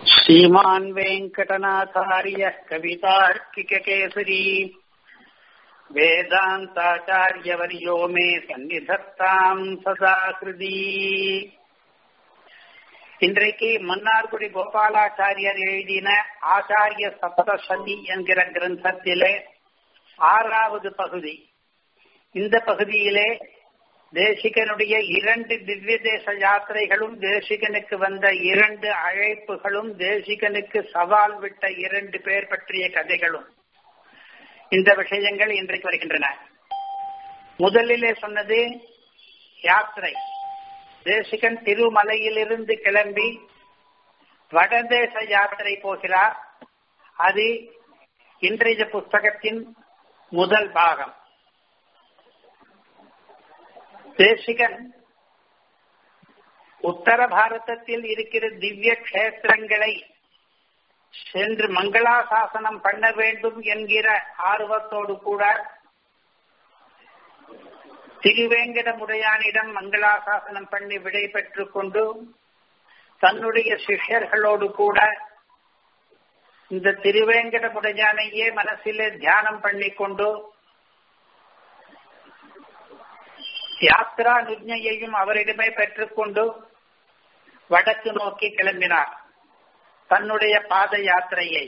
श्रीमान् वेङ्कटनाथार्यः कवितार्किककेसरी वेदान्ताचार्यवर्यो मे सन्निधत्ताम् सदा हृदि இன்றைக்கு மன்னார்குடி கோபாலாச்சாரியர் எழுதின ஆச்சாரிய சப்தசதி என்கிற கிரந்தத்திலே ஆறாவது பகுதி இந்த பகுதியிலே தேசிகனுடைய இரண்டு திவ்ய தேச யாத்திரைகளும் தேசிகனுக்கு வந்த இரண்டு அழைப்புகளும் தேசிகனுக்கு சவால் விட்ட இரண்டு பேர் பற்றிய கதைகளும் இந்த விஷயங்கள் இன்றைக்கு வருகின்றன முதலிலே சொன்னது யாத்திரை தேசிகன் திருமலையிலிருந்து கிளம்பி வடதேச யாத்திரை போகிறார் அது இன்றைய புஸ்தகத்தின் முதல் பாகம் தேசிகன் உத்தர பாரதத்தில் இருக்கிற திவ்ய கஷேத்திரங்களை சென்று மங்களாசாசனம் பண்ண வேண்டும் என்கிற ஆர்வத்தோடு கூட திருவேங்கடமுடையானிடம் மங்களாசாசனம் பண்ணி விடை பெற்றுக் கொண்டு தன்னுடைய சிஷ்யர்களோடு கூட இந்த திருவேங்கடமுடையானையே மனசிலே தியானம் பண்ணிக்கொண்டு யாத்ரா நிர்ணயையும் அவரிடமே பெற்றுக்கொண்டு வடக்கு நோக்கி கிளம்பினார் தன்னுடைய பாத யாத்திரையை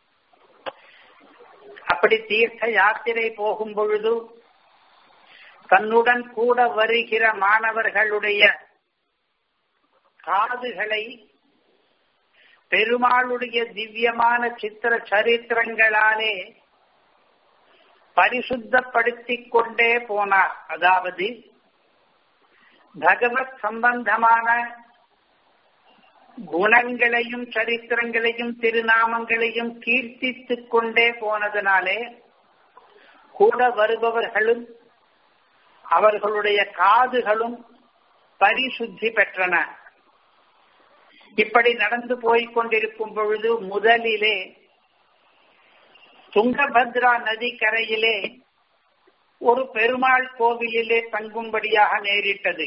அப்படி தீர்த்த யாத்திரை போகும் பொழுது தன்னுடன் கூட வருகிற மாணவர்களுடைய காதுகளை பெருமாளுடைய திவ்யமான சித்திர சரித்திரங்களாலே பரிசுத்தப்படுத்திக் கொண்டே போனார் அதாவது பகவத் சம்பந்தமான குணங்களையும் சரித்திரங்களையும் திருநாமங்களையும் கீர்த்தித்துக் கொண்டே போனதனாலே கூட வருபவர்களும் அவர்களுடைய காதுகளும் பரிசுத்தி பெற்றன இப்படி நடந்து போய்க் கொண்டிருக்கும் பொழுது முதலிலே துங்கபத்ரா நதி கரையிலே ஒரு பெருமாள் கோவிலிலே தங்கும்படியாக நேரிட்டது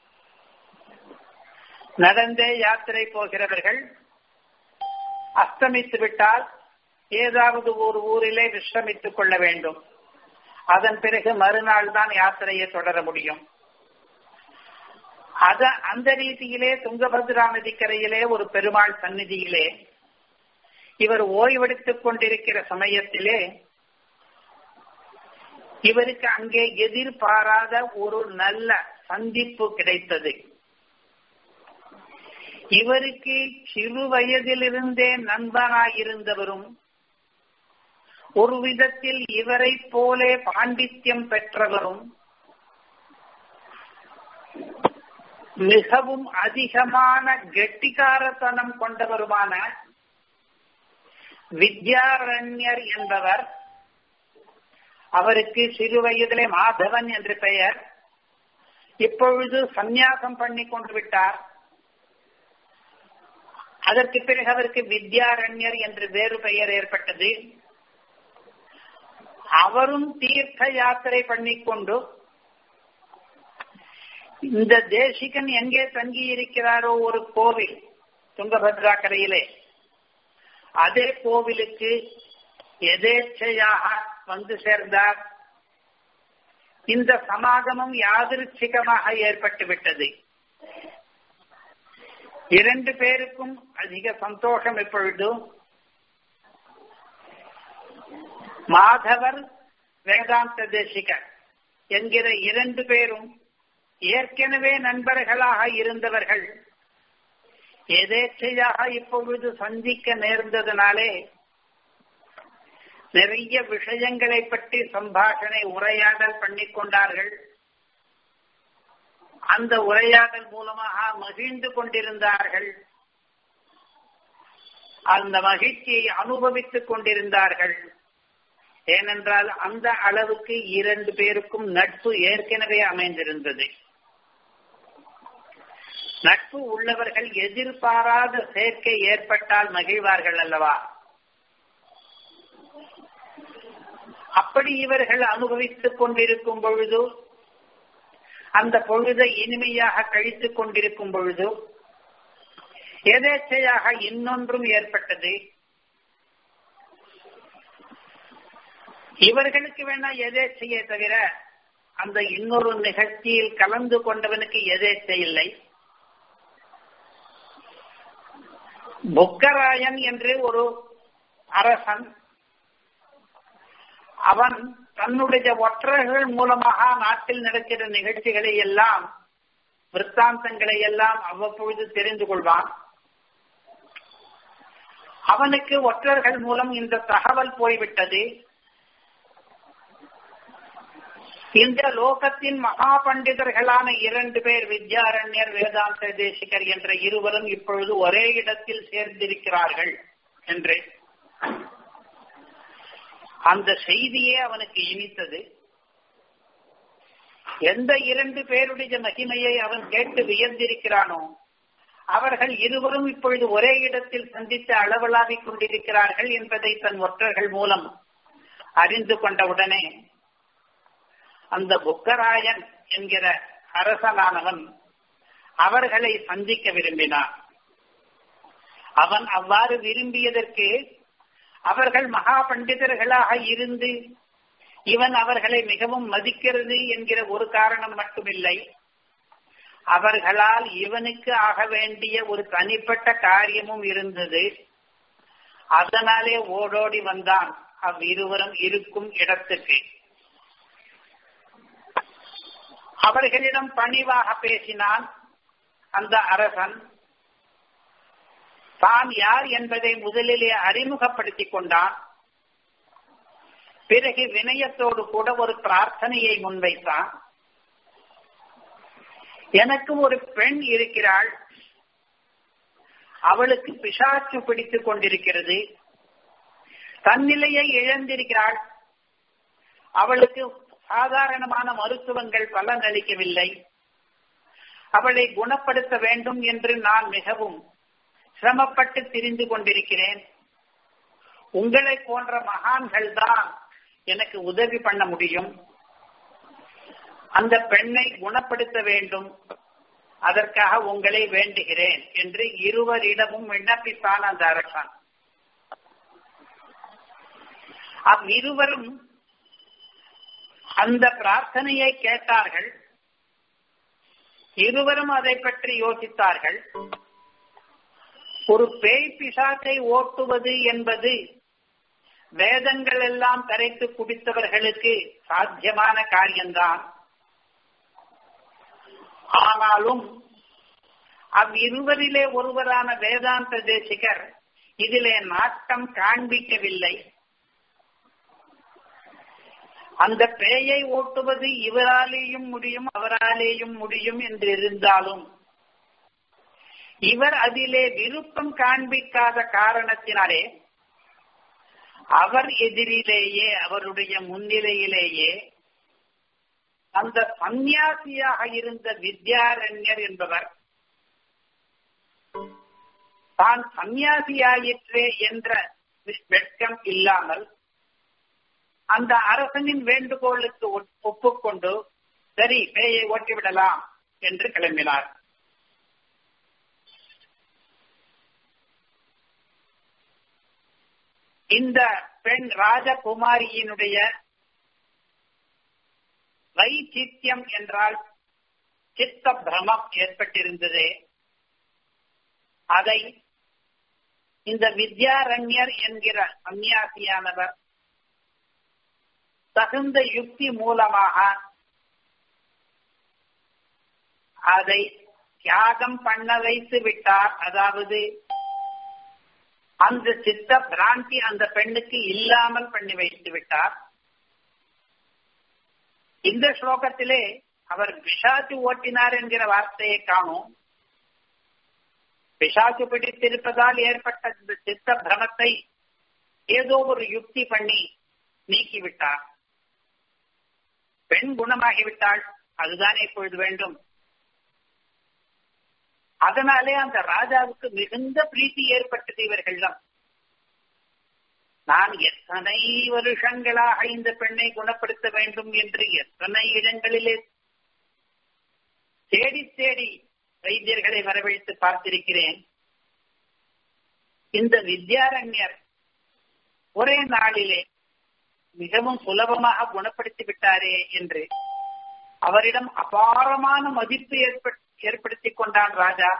நடந்தே யாத்திரை போகிறவர்கள் அஸ்தமித்து விட்டால் ஏதாவது ஒரு ஊரிலே விஸ்ரமித்துக் கொள்ள வேண்டும் அதன் பிறகு மறுநாள் தான் யாத்திரையை தொடர முடியும் அத அந்த ரீதியிலே துங்கபத்ரா நதிக்கரையிலே ஒரு பெருமாள் சந்நிதியிலே இவர் ஓய்வெடுத்துக் கொண்டிருக்கிற சமயத்திலே இவருக்கு அங்கே எதிர்பாராத ஒரு நல்ல சந்திப்பு கிடைத்தது இவருக்கு சிறு வயதிலிருந்தே நண்பனாயிருந்தவரும் ஒரு விதத்தில் இவரை போலே பாண்டித்யம் பெற்றவரும் மிகவும் அதிகமான கெட்டிக்காரத்தனம் கொண்டவருமான வித்யாரண்யர் என்பவர் அவருக்கு சிறு வயதிலே மாதவன் என்று பெயர் இப்பொழுது சந்நியாசம் பண்ணி கொண்டு விட்டார் அதற்கு பிறகு அவருக்கு வித்யாரண்யர் என்று வேறு பெயர் ஏற்பட்டது அவரும் தீர்த்த யாத்திரை பண்ணிக்கொண்டு இந்த தேசிகன் எங்கே தங்கி இருக்கிறாரோ ஒரு கோவில் துங்கபத்ரா கரையிலே அதே கோவிலுக்கு எதேச்சையாக வந்து சேர்ந்தார் இந்த சமாகமம் யாதிருச்சிகமாக ஏற்பட்டு விட்டது இரண்டு பேருக்கும் அதிக சந்தோஷம் இப்பொழுது மாதவர் வேதாந்த தேசிகர் என்கிற இரண்டு பேரும் ஏற்கனவே நண்பர்களாக இருந்தவர்கள் எதேச்சையாக இப்பொழுது சந்திக்க நேர்ந்ததனாலே நிறைய விஷயங்களை பற்றி சம்பாஷணை உரையாடல் பண்ணிக் கொண்டார்கள் அந்த உரையாடல் மூலமாக மகிழ்ந்து கொண்டிருந்தார்கள் அந்த மகிழ்ச்சியை அனுபவித்துக் கொண்டிருந்தார்கள் ஏனென்றால் அந்த அளவுக்கு இரண்டு பேருக்கும் நட்பு ஏற்கனவே அமைந்திருந்தது நட்பு உள்ளவர்கள் எதிர்பாராத சேர்க்கை ஏற்பட்டால் மகிழ்வார்கள் அல்லவா அப்படி இவர்கள் அனுபவித்துக் கொண்டிருக்கும் பொழுது அந்த பொழுதை இனிமையாக கழித்துக் கொண்டிருக்கும் பொழுது எதேச்சையாக இன்னொன்றும் ஏற்பட்டது இவர்களுக்கு வேணா எதேச்சையே தவிர அந்த இன்னொரு நிகழ்ச்சியில் கலந்து கொண்டவனுக்கு எதேச்சை இல்லை புக்கராயன் என்று ஒரு அரசன் அவன் தன்னுடைய ஒற்றர்கள் மூலமாக நாட்டில் நடக்கிற நிகழ்ச்சிகளை எல்லாம் விற்த்தாந்தங்களை எல்லாம் அவ்வப்பொழுது தெரிந்து கொள்வான் அவனுக்கு ஒற்றர்கள் மூலம் இந்த தகவல் போய்விட்டது இந்த லோகத்தின் மகா பண்டிதர்களான இரண்டு பேர் வித்யாரண்யர் வேதாந்த தேசிகர் என்ற இருவரும் இப்பொழுது ஒரே இடத்தில் சேர்ந்திருக்கிறார்கள் என்று அந்த செய்தியே அவனுக்கு இனித்தது எந்த இரண்டு பேருடைய மகிமையை அவன் கேட்டு வியந்திருக்கிறானோ அவர்கள் இருவரும் இப்பொழுது ஒரே இடத்தில் சந்தித்து அளவலாவிக் கொண்டிருக்கிறார்கள் என்பதை தன் ஒற்றர்கள் மூலம் அறிந்து கொண்டவுடனே அந்த புக்கராயன் என்கிற அரசனானவன் அவர்களை சந்திக்க விரும்பினான் அவன் அவ்வாறு விரும்பியதற்கு அவர்கள் மகா பண்டிதர்களாக இருந்து இவன் அவர்களை மிகவும் மதிக்கிறது என்கிற ஒரு காரணம் மட்டுமில்லை அவர்களால் இவனுக்கு ஆக வேண்டிய ஒரு தனிப்பட்ட காரியமும் இருந்தது அதனாலே ஓடோடி வந்தான் அவ்விருவரும் இருக்கும் இடத்துக்கு அவர்களிடம் பணிவாக பேசினான் அந்த அரசன் தான் யார் என்பதை முதலிலே அறிமுகப்படுத்திக் கொண்டான் பிறகு வினயத்தோடு கூட ஒரு பிரார்த்தனையை முன்வைத்தான் எனக்கு ஒரு பெண் இருக்கிறாள் அவளுக்கு பிசாச்சு பிடித்துக் கொண்டிருக்கிறது தன்னிலையை இழந்திருக்கிறாள் அவளுக்கு சாதாரணமான மருத்துவங்கள் பலன் அளிக்கவில்லை அவளை குணப்படுத்த வேண்டும் என்று நான் மிகவும் சிரமப்பட்டு திரிந்து கொண்டிருக்கிறேன் உங்களை போன்ற மகான்கள் தான் எனக்கு உதவி பண்ண முடியும் அந்த பெண்ணை குணப்படுத்த வேண்டும் அதற்காக உங்களை வேண்டுகிறேன் என்று இருவரிடமும் விண்ணப்பித்தான் அந்த அரசன் அவ்விருவரும் அந்த பிரார்த்தனையை கேட்டார்கள் இருவரும் அதை பற்றி யோசித்தார்கள் ஒரு பேய் பிசாசை ஓட்டுவது என்பது வேதங்கள் எல்லாம் கரைத்து குடித்தவர்களுக்கு சாத்தியமான காரியம்தான் ஆனாலும் அவ்விருவரிலே ஒருவரான வேதாந்த தேசிகர் இதிலே நாட்டம் காண்பிக்கவில்லை அந்த பேயை ஓட்டுவது இவராலேயும் முடியும் அவராலேயும் முடியும் என்று இருந்தாலும் இவர் அதிலே விருப்பம் காண்பிக்காத காரணத்தினாலே அவர் எதிரிலேயே அவருடைய முன்னிலையிலேயே அந்த சந்நியாசியாக இருந்த வித்யாரண்யர் என்பவர் தான் சந்நியாசியாயிற்றே என்ற வெட்கம் இல்லாமல் அந்த அரசனின் வேண்டுகோளுக்கு ஒப்புக்கொண்டு சரி பேயை ஓட்டிவிடலாம் என்று கிளம்பினார் இந்த பெண் ராஜகுமாரியினுடைய வைச்சித்தியம் என்றால் சித்த பிரமம் ஏற்பட்டிருந்தது அதை இந்த வித்யாரண்யர் என்கிற சன்னியாசியானவர் தகுந்த யுக்தி மூலமாக அதை தியாகம் பண்ண வைத்து விட்டார் அதாவது அந்த சித்த பிராந்தி அந்த பெண்ணுக்கு இல்லாமல் பண்ணி வைத்து விட்டார் இந்த ஸ்லோகத்திலே அவர் பிசாச்சு ஓட்டினார் என்கிற வார்த்தையை காணும் பிசாச்சு பிடித்திருப்பதால் ஏற்பட்ட இந்த சித்த பிரமத்தை ஏதோ ஒரு யுக்தி பண்ணி நீக்கிவிட்டார் பெண் குணமாகிவிட்டாள் அதுதானே இப்பொழுது வேண்டும் அதனாலே அந்த ராஜாவுக்கு மிகுந்த பிரீத்தி ஏற்பட்டது இவர்களிடம் நான் எத்தனை வருஷங்களாக இந்த பெண்ணை குணப்படுத்த வேண்டும் என்று எத்தனை இடங்களிலே தேடி தேடி வைத்தியர்களை வரவழைத்து பார்த்திருக்கிறேன் இந்த வித்யாரண்யர் ஒரே நாளிலே மிகவும் சுலபமாக குணப்படுத்தி விட்டாரே என்று அவரிடம் அபாரமான மதிப்பு ஏற்படுத்திக் கொண்டான் ராஜா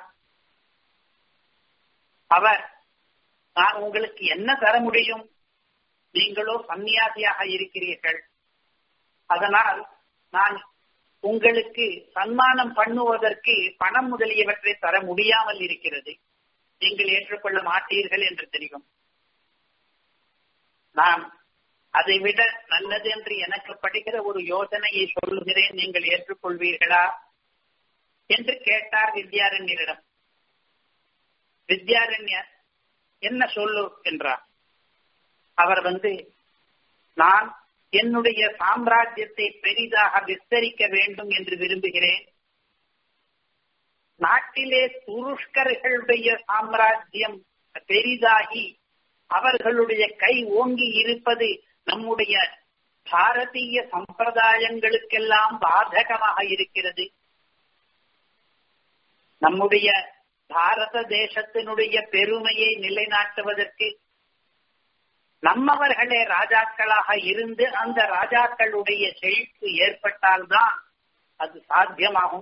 அவர் நான் உங்களுக்கு என்ன தர முடியும் நீங்களோ சன்னியாசியாக இருக்கிறீர்கள் அதனால் நான் உங்களுக்கு சன்மானம் பண்ணுவதற்கு பணம் முதலியவற்றை தர முடியாமல் இருக்கிறது நீங்கள் ஏற்றுக்கொள்ள மாட்டீர்கள் என்று தெரியும் நான் அதை விட நல்லது என்று எனக்கு படிக்கிற ஒரு யோசனையை சொல்லுகிறேன் நீங்கள் ஏற்றுக்கொள்வீர்களா என்று கேட்டார் வித்யாரண்யரிடம் வித்யாரண்யர் என்ன சொல்லு என்றார் அவர் வந்து நான் என்னுடைய சாம்ராஜ்யத்தை பெரிதாக விஸ்தரிக்க வேண்டும் என்று விரும்புகிறேன் நாட்டிலே துருஷ்கர்களுடைய சாம்ராஜ்யம் பெரிதாகி அவர்களுடைய கை ஓங்கி இருப்பது நம்முடைய பாரதிய சம்பிரதாயங்களுக்கெல்லாம் பாதகமாக இருக்கிறது நம்முடைய பாரத தேசத்தினுடைய பெருமையை நிலைநாட்டுவதற்கு நம்மவர்களே ராஜாக்களாக இருந்து அந்த ராஜாக்களுடைய செழிப்பு ஏற்பட்டால்தான் அது சாத்தியமாகும்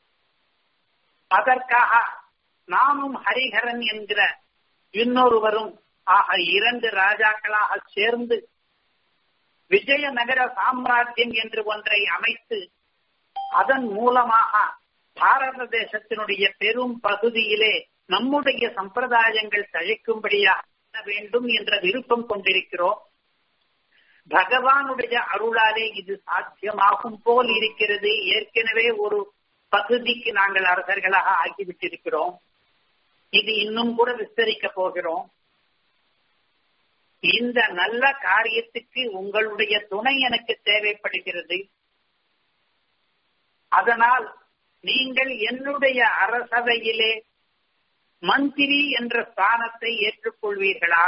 அதற்காக நாமும் ஹரிஹரன் என்கிற இன்னொருவரும் ஆக இரண்டு ராஜாக்களாக சேர்ந்து விஜயநகர சாம்ராஜ்யம் என்று ஒன்றை அமைத்து அதன் மூலமாக பாரத தேசத்தினுடைய பெரும் பகுதியிலே நம்முடைய சம்பிரதாயங்கள் தழைக்கும்படியாக வேண்டும் என்ற விருப்பம் கொண்டிருக்கிறோம் பகவானுடைய அருளாலே இது சாத்தியமாகும் போல் இருக்கிறது ஏற்கனவே ஒரு பகுதிக்கு நாங்கள் அரசர்களாக ஆகிவிட்டிருக்கிறோம் இது இன்னும் கூட விஸ்தரிக்க போகிறோம் இந்த நல்ல காரியத்துக்கு உங்களுடைய துணை எனக்கு தேவைப்படுகிறது அதனால் நீங்கள் என்னுடைய அரசவையிலே மந்திரி என்ற ஸ்தானத்தை ஏற்றுக்கொள்வீர்களா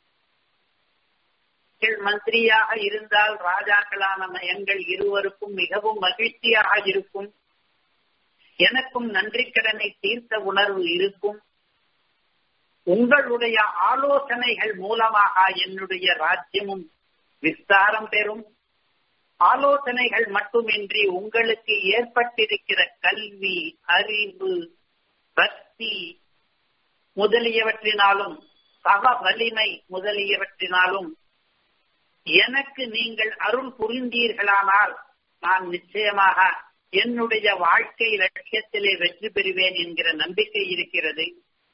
மந்திரியாக இருந்தால் ராஜாக்களான எங்கள் இருவருக்கும் மிகவும் மகிழ்ச்சியாக இருக்கும் எனக்கும் நன்றி கடனை தீர்த்த உணர்வு இருக்கும் உங்களுடைய ஆலோசனைகள் மூலமாக என்னுடைய ராஜ்யமும் விஸ்தாரம் பெறும் ஆலோசனைகள் மட்டுமின்றி உங்களுக்கு ஏற்பட்டிருக்கிற கல்வி அறிவு பக்தி முதலியவற்றினாலும் சக வலிமை முதலியவற்றினாலும் எனக்கு நீங்கள் அருள் புரிந்தீர்களானால் நான் நிச்சயமாக என்னுடைய வாழ்க்கை லட்சியத்திலே வெற்றி பெறுவேன் என்கிற நம்பிக்கை இருக்கிறது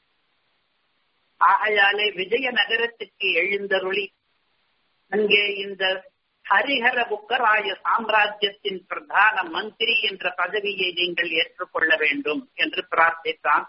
ஆகையாலே விஜய நகரத்துக்கு எழுந்தருளி அங்கே இந்த ஹரிஹர புக்கராய சாம்ராஜ்யத்தின் பிரதான மந்திரி என்ற பதவியை நீங்கள் ஏற்றுக்கொள்ள வேண்டும் என்று பிரார்த்தித்தான்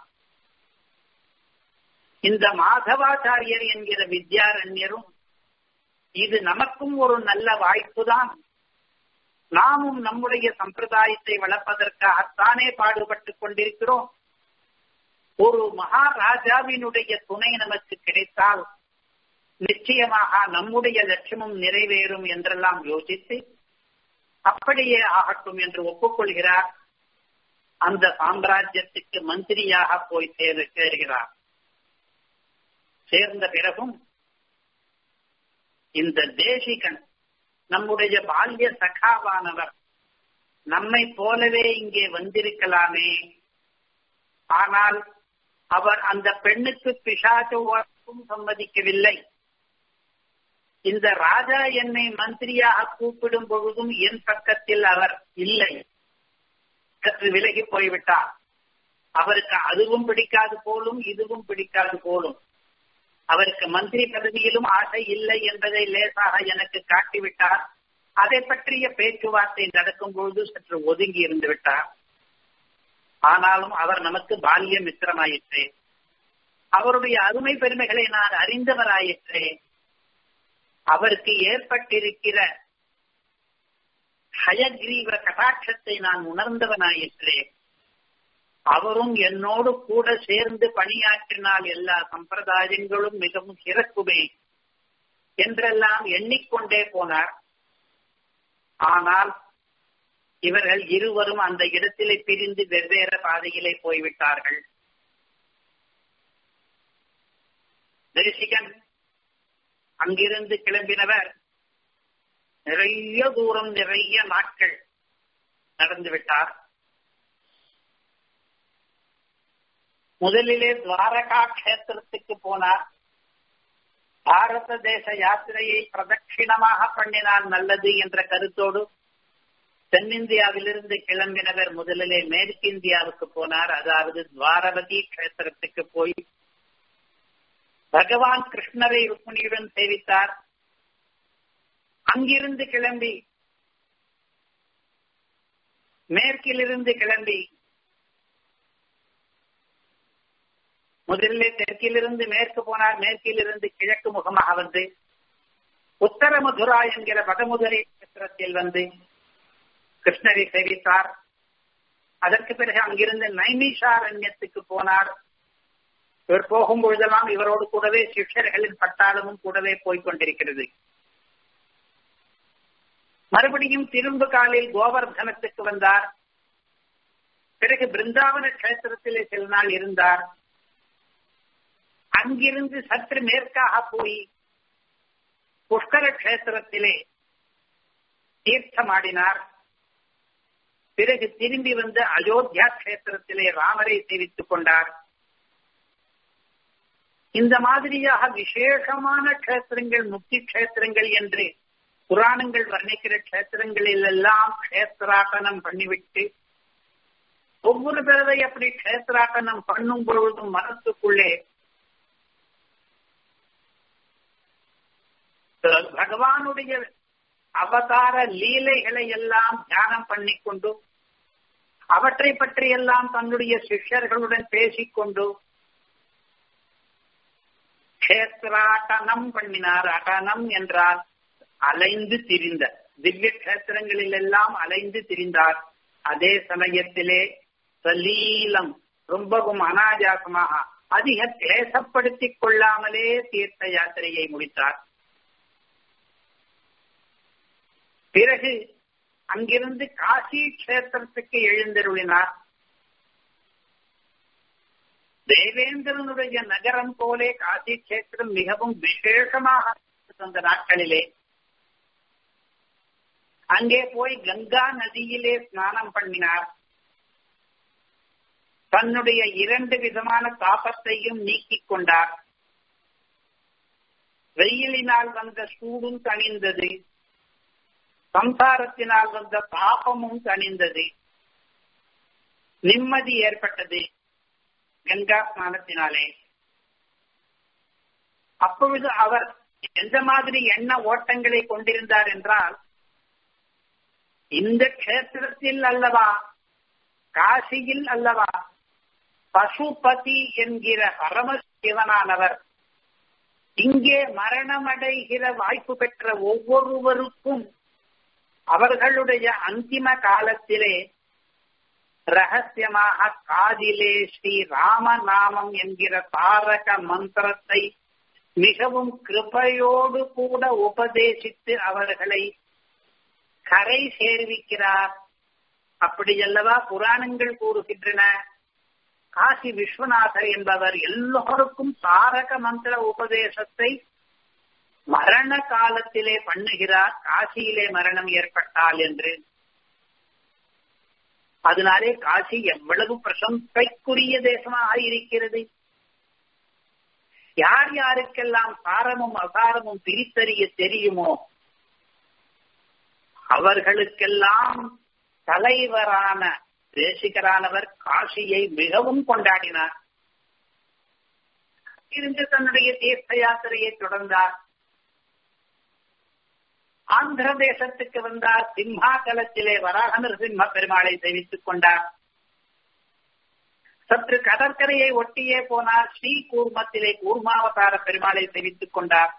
இந்த மாதவாச்சாரியர் என்கிற வித்யாரண்யரும் இது நமக்கும் ஒரு நல்ல வாய்ப்புதான் நாமும் நம்முடைய சம்பிரதாயத்தை வளர்ப்பதற்காகத்தானே பாடுபட்டுக் கொண்டிருக்கிறோம் ஒரு மகாராஜாவினுடைய துணை நமக்கு கிடைத்தால் நிச்சயமாக நம்முடைய லட்சியமும் நிறைவேறும் என்றெல்லாம் யோசித்து அப்படியே ஆகட்டும் என்று ஒப்புக்கொள்கிறார் அந்த சாம்ராஜ்யத்துக்கு மந்திரியாக போய் சேரு சேர்கிறார் சேர்ந்த பிறகும் இந்த தேசிகன் நம்முடைய பால்ய சகாவானவர் நம்மை போலவே இங்கே வந்திருக்கலாமே ஆனால் அவர் அந்த பெண்ணுக்கு பிசாச்சும் சம்மதிக்கவில்லை இந்த ராஜா என்னை மந்திரியாக கூப்பிடும் பொழுதும் என் பக்கத்தில் அவர் இல்லை சற்று விலகி போய்விட்டார் அவருக்கு அதுவும் பிடிக்காது போலும் இதுவும் பிடிக்காது போலும் அவருக்கு மந்திரி பதவியிலும் ஆசை இல்லை என்பதை லேசாக எனக்கு காட்டிவிட்டார் அதை பற்றிய பேச்சுவார்த்தை நடக்கும் பொழுது சற்று ஒதுங்கி இருந்து விட்டார் ஆனாலும் அவர் நமக்கு பால்ய மித்திரமாயிற்றே அவருடைய அருமை பெருமைகளை நான் அறிந்தவராயிற்றே அவருக்கு ஏற்பட்டிருக்கிற ஹயக்ரீவ கடாட்சத்தை நான் உணர்ந்தவனாயிற்றே அவரும் என்னோடு கூட சேர்ந்து பணியாற்றினால் எல்லா சம்பிரதாயங்களும் மிகவும் சிறக்குமே என்றெல்லாம் எண்ணிக்கொண்டே போனார் ஆனால் இவர்கள் இருவரும் அந்த இடத்திலே பிரிந்து வெவ்வேறு பாதையிலே போய்விட்டார்கள் தேசிகன் அங்கிருந்து கிளம்பினவர் நிறைய தூரம் நிறைய நாட்கள் நடந்து விட்டார் முதலிலே துவாரகா கஷேத்திரத்துக்கு போனார் பாரத தேச யாத்திரையை பிரதட்சிணமாக பண்ணினால் நல்லது என்ற கருத்தோடு தென்னிந்தியாவிலிருந்து கிளம்பினவர் முதலிலே மேற்கிந்தியாவுக்கு போனார் அதாவது துவாரவதி கஷேத்திரத்துக்கு போய் பகவான் கிருஷ்ணரை ருக்மிணியுடன் சேவித்தார் அங்கிருந்து கிளம்பி மேற்கிலிருந்து கிளம்பி முதலிலே தெற்கிலிருந்து மேற்கு போனார் மேற்கிலிருந்து கிழக்கு முகமாக வந்து உத்தர மதுரா என்கிற வடமுதலை கஷேத்திரத்தில் வந்து கிருஷ்ணரை சேவித்தார் அதற்கு பிறகு அங்கிருந்து நைமிஷாரண்யத்துக்கு போனார் இவர் போகும் பொழுதெல்லாம் இவரோடு கூடவே சிஷ்யர்களின் பட்டாளமும் கூடவே போய்கொண்டிருக்கிறது மறுபடியும் திரும்ப காலில் கோவர்தனத்துக்கு வந்தார் பிறகு பிருந்தாவன கஷேத்திரத்திலே சில நாள் இருந்தார் அங்கிருந்து சற்று மேற்காக போய் புஷ்கர கஷேத்திரத்திலே தீர்த்தமாடினார் பிறகு திரும்பி வந்து அயோத்தியா கஷேத்திரத்திலே ராமரை சேவித்துக் கொண்டார் இந்த மாதிரியாக விசேஷமான கஷேத்திரங்கள் முக்தி கஷேத்திரங்கள் என்று புராணங்கள் வர்ணிக்கிற கஷேத்திரங்களில் எல்லாம் கஷேத்திராட்டனம் பண்ணிவிட்டு ஒவ்வொரு தடவை அப்படி கஷேத்திராட்டனம் பண்ணும் பொழுதும் மனசுக்குள்ளே பகவானுடைய அவதார லீலைகளை எல்லாம் தியானம் பண்ணிக்கொண்டு அவற்றை பற்றி எல்லாம் தன்னுடைய சிஷ்யர்களுடன் பேசிக்கொண்டு கஷேத்திராட்டனம் பண்ணினார் அட்டனம் என்றால் அலைந்து திரிந்த திவ்ய கஷேத்திரங்களில் எல்லாம் அலைந்து திரிந்தார் அதே சமயத்திலே சலீலம் ரொம்பவும் அனாஜாசமாக அதிக கிளேசப்படுத்திக் கொள்ளாமலே தீர்த்த யாத்திரையை முடித்தார் பிறகு அங்கிருந்து காசி கஷேத்திரத்துக்கு எழுந்தருளினார் தேவேந்திரனுடைய நகரம் போலே காசி கஷேத்திரம் மிகவும் விசேஷமாக அந்த நாட்களிலே அங்கே போய் கங்கா நதியிலே ஸ்நானம் பண்ணினார் தன்னுடைய இரண்டு விதமான தாபத்தையும் நீக்கிக் கொண்டார் வெயிலினால் வந்த சூடும் தணிந்தது சம்சாரத்தினால் வந்த தாபமும் தணிந்தது நிம்மதி ஏற்பட்டது கங்கா ஸ்நானத்தினாலே அப்பொழுது அவர் எந்த மாதிரி எண்ண ஓட்டங்களை கொண்டிருந்தார் என்றால் இந்த கஷேத்திரத்தில் அல்லவா காசியில் அல்லவா பசுபதி என்கிற பரமசிவனானவர் இங்கே மரணமடைகிற வாய்ப்பு பெற்ற ஒவ்வொருவருக்கும் அவர்களுடைய அந்திம காலத்திலே ரகசியமாக காதிலே ஸ்ரீ ராமநாமம் என்கிற தாரக மந்திரத்தை மிகவும் கிருபையோடு கூட உபதேசித்து அவர்களை கரை சேர்விக்கிறார் அப்படியல்லவா புராணங்கள் கூறுகின்றன காசி விஸ்வநாதர் என்பவர் எல்லோருக்கும் தாரக மந்திர உபதேசத்தை மரண காலத்திலே பண்ணுகிறார் காசியிலே மரணம் ஏற்பட்டால் என்று அதனாலே காசி எவ்வளவு பிரசம்சைக்குரிய தேசமாக இருக்கிறது யார் யாருக்கெல்லாம் சாரமும் அசாரமும் பிரித்தறிய தெரியுமோ அவர்களுக்கெல்லாம் தலைவரான தேசிகரானவர் காசியை மிகவும் கொண்டாடினார் இருந்து தன்னுடைய தீர்த்த யாத்திரையை தொடர்ந்தார் ஆந்திர தேசத்துக்கு வந்தார் சிம்மாகலத்திலே வராக நரசிம்ம பெருமாளை சேவித்துக் கொண்டார் சற்று கடற்கரையை ஒட்டியே போனார் ஸ்ரீ கூர்மத்திலே கூர்மாவதார பெருமாளை சேவித்துக் கொண்டார்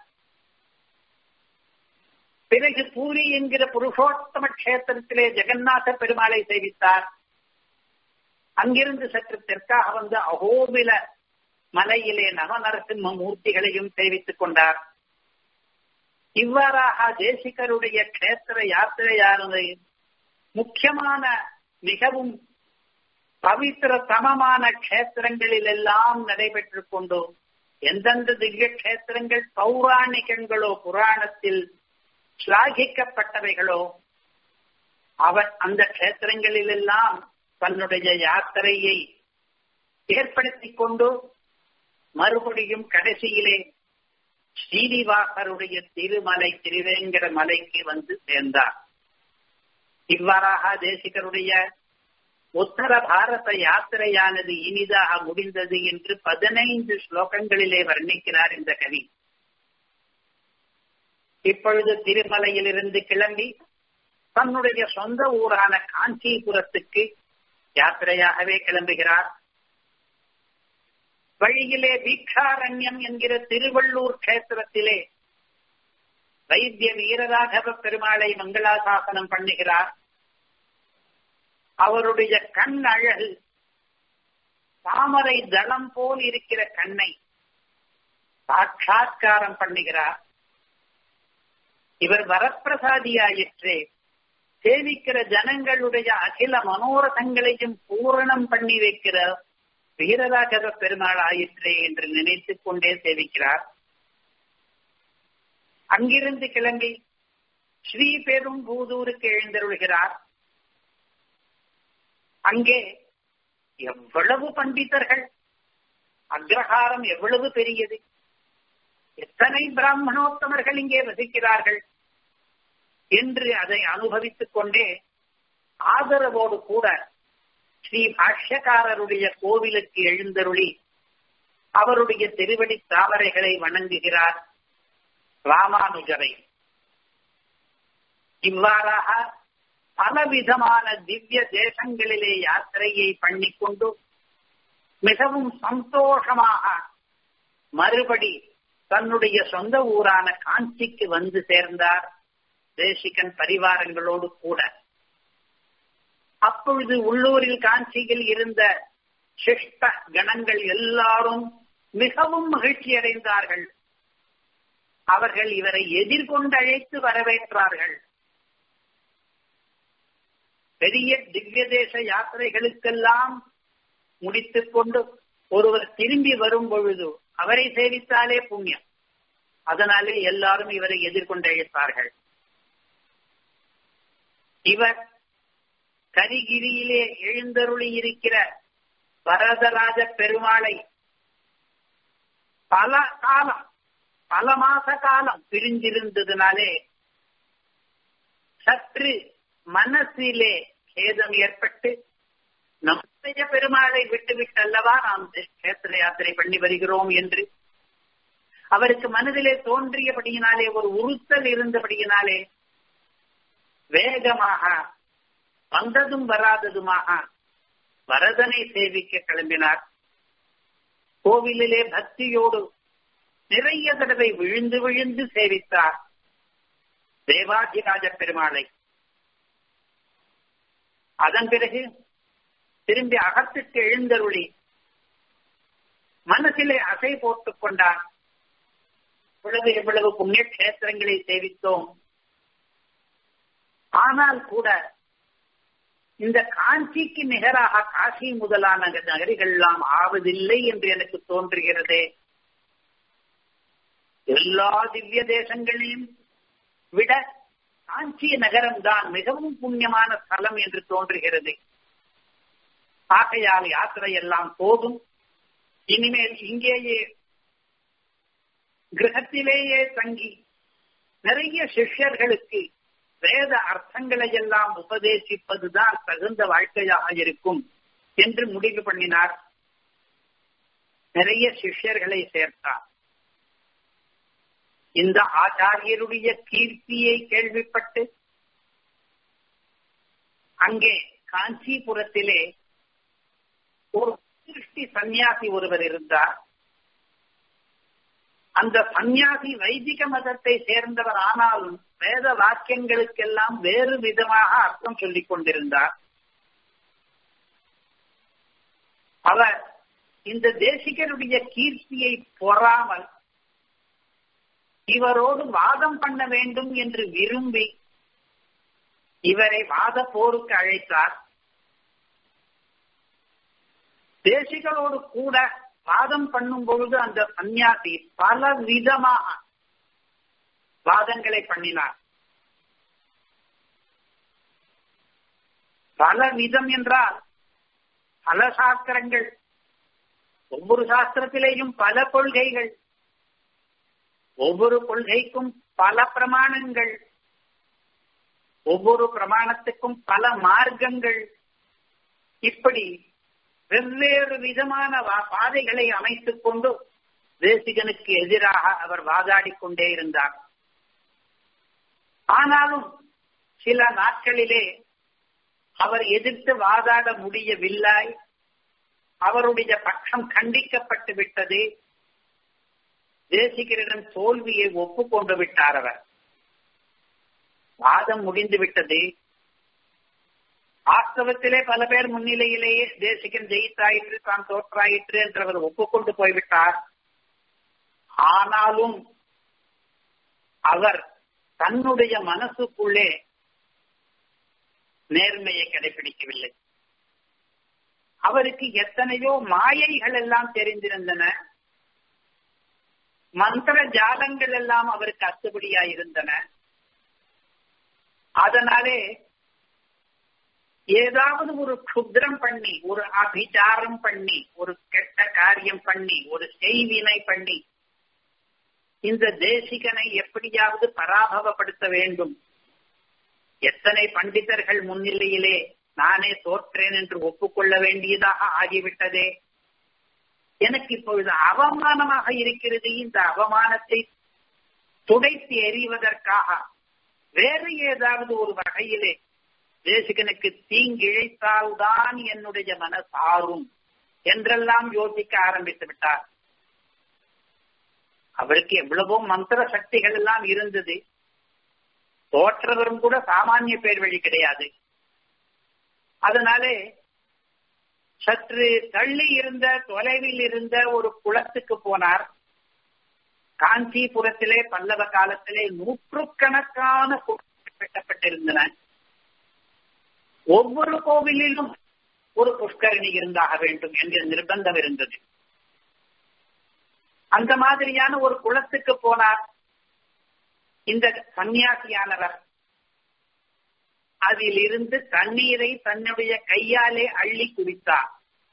பிறகு பூரி என்கிற புருஷோத்தம கஷேத்திரத்திலே ஜெகநாத பெருமாளை சேவித்தார் அங்கிருந்து சற்று தெற்காக வந்து அகோபில மலையிலே நவநரசிம்ம மூர்த்திகளையும் சேவித்துக் கொண்டார் இவ்வாறாக தேசிகருடைய கஷேத்திர யாத்திரையானது முக்கியமான மிகவும் பவித்திர சமமான கஷேத்திரங்களில் எல்லாம் நடைபெற்றுக் கொண்டு எந்தெந்த திவ்ய கஷேத்திரங்கள் பௌராணிகங்களோ புராணத்தில் ஸ்லாகிக்கப்பட்டவைகளோ அவர் அந்த கஷேத்திரங்களிலெல்லாம் தன்னுடைய யாத்திரையை ஏற்படுத்திக் கொண்டு மறுபடியும் கடைசியிலே ஸ்ரீனிவாசருடைய திருமலை திருவேங்கட மலைக்கு வந்து சேர்ந்தார் இவ்வாறாக தேசிகருடைய உத்தர பாரத யாத்திரையானது இனிதாக முடிந்தது என்று பதினைந்து ஸ்லோகங்களிலே வர்ணிக்கிறார் இந்த கவி இப்பொழுது திருமலையிலிருந்து கிளம்பி தன்னுடைய சொந்த ஊரான காஞ்சிபுரத்துக்கு யாத்திரையாகவே கிளம்புகிறார் வழியிலே தீட்சாரண்யம் என்கிற திருவள்ளூர் கஷேத்திரத்திலே வைத்திய வீரராகவ பெருமாளை மங்களாசாசனம் பண்ணுகிறார் அவருடைய கண் அழகு தாமரை தளம் போல் இருக்கிற கண்ணை சாட்சா்காரம் பண்ணுகிறார் இவர் வரப்பிரசாதியாயிற்றே சேவிக்கிற ஜனங்களுடைய அகில மனோரதங்களையும் பூரணம் பண்ணி வைக்கிற வீரராகவ பெருமாள் ஆயிற்றே என்று நினைத்துக் கொண்டே சேவிக்கிறார் அங்கிருந்து கிளம்பி ஸ்ரீ பெரும் பூதூருக்கு எழுந்தருள்கிறார் அங்கே எவ்வளவு பண்டிதர்கள் அக்ரஹாரம் எவ்வளவு பெரியது எத்தனை பிராமணோத்தமர்கள் இங்கே வசிக்கிறார்கள் என்று அதை அனுபவித்துக் கொண்டே ஆதரவோடு கூட ஸ்ரீ பாஷ்யக்காரருடைய கோவிலுக்கு எழுந்தருளி அவருடைய திருவடி தாமரைகளை வணங்குகிறார் ராமானுஜரை இவ்வாறாக பலவிதமான திவ்ய தேசங்களிலே யாத்திரையை பண்ணிக்கொண்டு மிகவும் சந்தோஷமாக மறுபடி தன்னுடைய சொந்த ஊரான காஞ்சிக்கு வந்து சேர்ந்தார் தேசிகன் பரிவாரங்களோடு கூட அப்பொழுது உள்ளூரில் காஞ்சியில் இருந்த சிஷ்ட கணங்கள் எல்லாரும் மிகவும் மகிழ்ச்சி அடைந்தார்கள் அவர்கள் இவரை எதிர்கொண்டு அழைத்து வரவேற்றார்கள் பெரிய திவ்ய தேச யாத்திரைகளுக்கெல்லாம் முடித்துக் கொண்டு ஒருவர் திரும்பி வரும் பொழுது அவரை சேவித்தாலே புண்ணியம் அதனாலே எல்லாரும் இவரை எதிர்கொண்டு அழைத்தார்கள் இவர் கரிகிரியிலே எழுந்தருளி இருக்கிற வரதராஜ பெருமாளை பல காலம் பல மாச காலம் பிரிந்திருந்ததுனாலே சற்று மனசிலே சேதம் ஏற்பட்டு நம்முடைய பெருமாளை விட்டுவிட்டு அல்லவா நாம் கஷேத்திர யாத்திரை பண்ணி வருகிறோம் என்று அவருக்கு மனதிலே தோன்றியபடியினாலே ஒரு உறுத்தல் இருந்தபடியினாலே வேகமாக வந்ததும் வராததுமாக வரதனை சேவிக்க கிளம்பினார் கோவிலிலே பக்தியோடு நிறைய தடவை விழுந்து விழுந்து சேவித்தார் தேவாதிராஜ பெருமாளை அதன் பிறகு திரும்பி அகத்துக்கு எழுந்தருளி மனசிலே அசை போட்டுக் கொண்டார் இவ்வளவு எவ்வளவு புண்ணிய கஷேத்திரங்களை சேவித்தோம் ஆனால் கூட இந்த காஞ்சிக்கு நிகராக காசி முதலான நகரிகள் எல்லாம் ஆவதில்லை என்று எனக்கு தோன்றுகிறதே எல்லா திவ்ய தேசங்களையும் விட காஞ்சி நகரம் தான் மிகவும் புண்ணியமான ஸ்தலம் என்று தோன்றுகிறது ஆகையால் யாத்திரை எல்லாம் போதும் இனிமேல் இங்கேயே கிரகத்திலேயே தங்கி நிறைய சிஷ்யர்களுக்கு வேத அர்த்தங்களை எல்லாம் உபதேசிப்பதுதான் தகுந்த வாழ்க்கையாக இருக்கும் என்று முடிவு பண்ணினார் நிறைய சிஷ்யர்களை சேர்த்தார் இந்த ஆச்சாரியருடைய கீர்த்தியை கேள்விப்பட்டு அங்கே காஞ்சிபுரத்திலே ஒரு திருஷ்டி சந்நியாசி ஒருவர் இருந்தார் அந்த சந்நியாசி வைதிக மதத்தை சேர்ந்தவர் ஆனாலும் வேத வாக்கியங்களுக்கெல்லாம் வேறு விதமாக அர்த்தம் சொல்லிக் கொண்டிருந்தார் அவர் இந்த தேசிகருடைய கீர்த்தியை பொறாமல் இவரோடு வாதம் பண்ண வேண்டும் என்று விரும்பி இவரை வாத போருக்கு அழைத்தார் தேசிகளோடு கூட வாதம் பண்ணும் பொழுது அந்த சந்நியாசி பல விதமாக வாதங்களை பண்ணினார் பல விதம் என்றால் பல சாஸ்திரங்கள் ஒவ்வொரு சாஸ்திரத்திலேயும் பல கொள்கைகள் ஒவ்வொரு கொள்கைக்கும் பல பிரமாணங்கள் ஒவ்வொரு பிரமாணத்துக்கும் பல மார்க்கங்கள் இப்படி வெவ்வேறு விதமான பாதைகளை அமைத்துக் கொண்டு தேசிகனுக்கு எதிராக அவர் வாதாடி கொண்டே இருந்தார் ஆனாலும் சில நாட்களிலே அவர் எதிர்த்து வாதாட முடியவில்லை அவருடைய பட்சம் கண்டிக்கப்பட்டு விட்டது தேசிகரிடம் தோல்வியை ஒப்புக்கொண்டு விட்டார் அவர் வாதம் முடிந்து விட்டது வாஸ்தவத்திலே பல பேர் முன்னிலையிலேயே தேசிகன் ஜெயித்தாயிற்று தான் தோற்றாயிற்று என்று அவர் ஒப்புக்கொண்டு போய்விட்டார் ஆனாலும் அவர் தன்னுடைய மனசுக்குள்ளே நேர்மையை கடைபிடிக்கவில்லை அவருக்கு எத்தனையோ மாயைகள் எல்லாம் தெரிந்திருந்தன மந்திர ஜாலங்கள் எல்லாம் அவருக்கு அத்துபடியாயிருந்தன அதனாலே ஏதாவது ஒரு குதிரம் பண்ணி ஒரு அபிச்சாரம் பண்ணி ஒரு கெட்ட காரியம் பண்ணி ஒரு செய்வினை பண்ணி இந்த தேசிகனை எப்படியாவது பராபவப்படுத்த வேண்டும் எத்தனை பண்டிதர்கள் முன்னிலையிலே நானே தோற்றேன் என்று ஒப்புக்கொள்ள வேண்டியதாக ஆகிவிட்டதே எனக்கு இப்பொழுது அவமானமாக இருக்கிறது இந்த அவமானத்தை துடைத்து எறிவதற்காக வேறு ஏதாவது ஒரு வகையிலே தேசிகனுக்கு தீங்கிழைத்தால்தான் என்னுடைய மனசாரும் என்றெல்லாம் யோசிக்க ஆரம்பித்து விட்டார் அவருக்கு எவ்வளவோ மந்திர சக்திகள் எல்லாம் இருந்தது தோற்றவரும் கூட சாமானிய பேர் வழி கிடையாது அதனாலே சற்று தள்ளி இருந்த தொலைவில் இருந்த ஒரு குளத்துக்கு போனார் காஞ்சிபுரத்திலே பல்லவ காலத்திலே நூற்றுக்கணக்கான கட்டப்பட்டிருந்தன ஒவ்வொரு கோவிலிலும் ஒரு புஷ்கரணி இருந்தாக வேண்டும் என்ற நிர்பந்தம் இருந்தது அந்த மாதிரியான ஒரு குளத்துக்கு போனார் இந்த சன்னியாசியானவர் அதிலிருந்து தண்ணீரை தன்னுடைய கையாலே அள்ளி குடித்தார்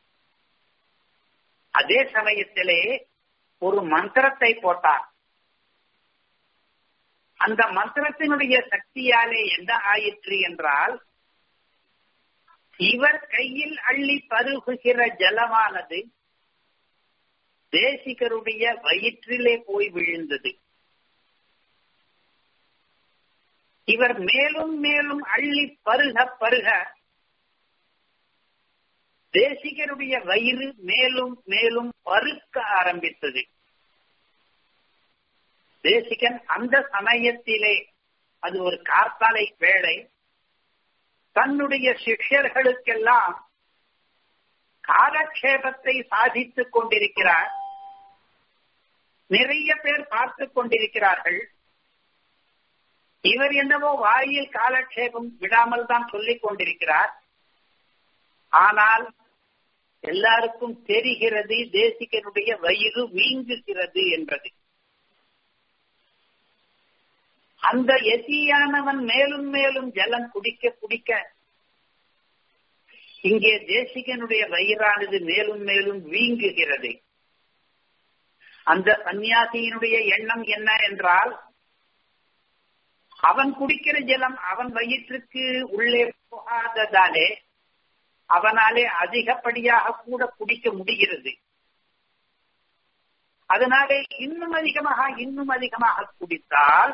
அதே சமயத்திலே ஒரு மந்திரத்தை போட்டார் அந்த மந்திரத்தினுடைய சக்தியாலே என்ன ஆயிற்று என்றால் இவர் கையில் அள்ளி பருகுகிற ஜலமானது தேசிகருடைய வயிற்றிலே போய் விழுந்தது இவர் மேலும் மேலும் அள்ளி பருக பருக தேசிகருடைய வயிறு மேலும் மேலும் பருக்க ஆரம்பித்தது தேசிகன் அந்த சமயத்திலே அது ஒரு கார்த்தாலை வேளை தன்னுடைய சிஷ்யர்களுக்கெல்லாம் காலக்ஷேபத்தை சாதித்துக் கொண்டிருக்கிறார் நிறைய பேர் பார்த்துக் கொண்டிருக்கிறார்கள் இவர் என்னவோ வாயில் காலக்ஷேபம் விடாமல் தான் சொல்லிக் கொண்டிருக்கிறார் ஆனால் எல்லாருக்கும் தெரிகிறது தேசிகனுடைய வயிறு வீங்குகிறது என்பது அந்த எசியானவன் மேலும் மேலும் ஜலம் குடிக்க குடிக்க இங்கே தேசிகனுடைய வயிறானது மேலும் மேலும் வீங்குகிறது அந்த சன்னியாசியினுடைய எண்ணம் என்ன என்றால் அவன் குடிக்கிற ஜலம் அவன் வயிற்றுக்கு உள்ளே போகாததாலே அவனாலே அதிகப்படியாக கூட குடிக்க முடிகிறது அதனாலே இன்னும் அதிகமாக இன்னும் அதிகமாக குடித்தால்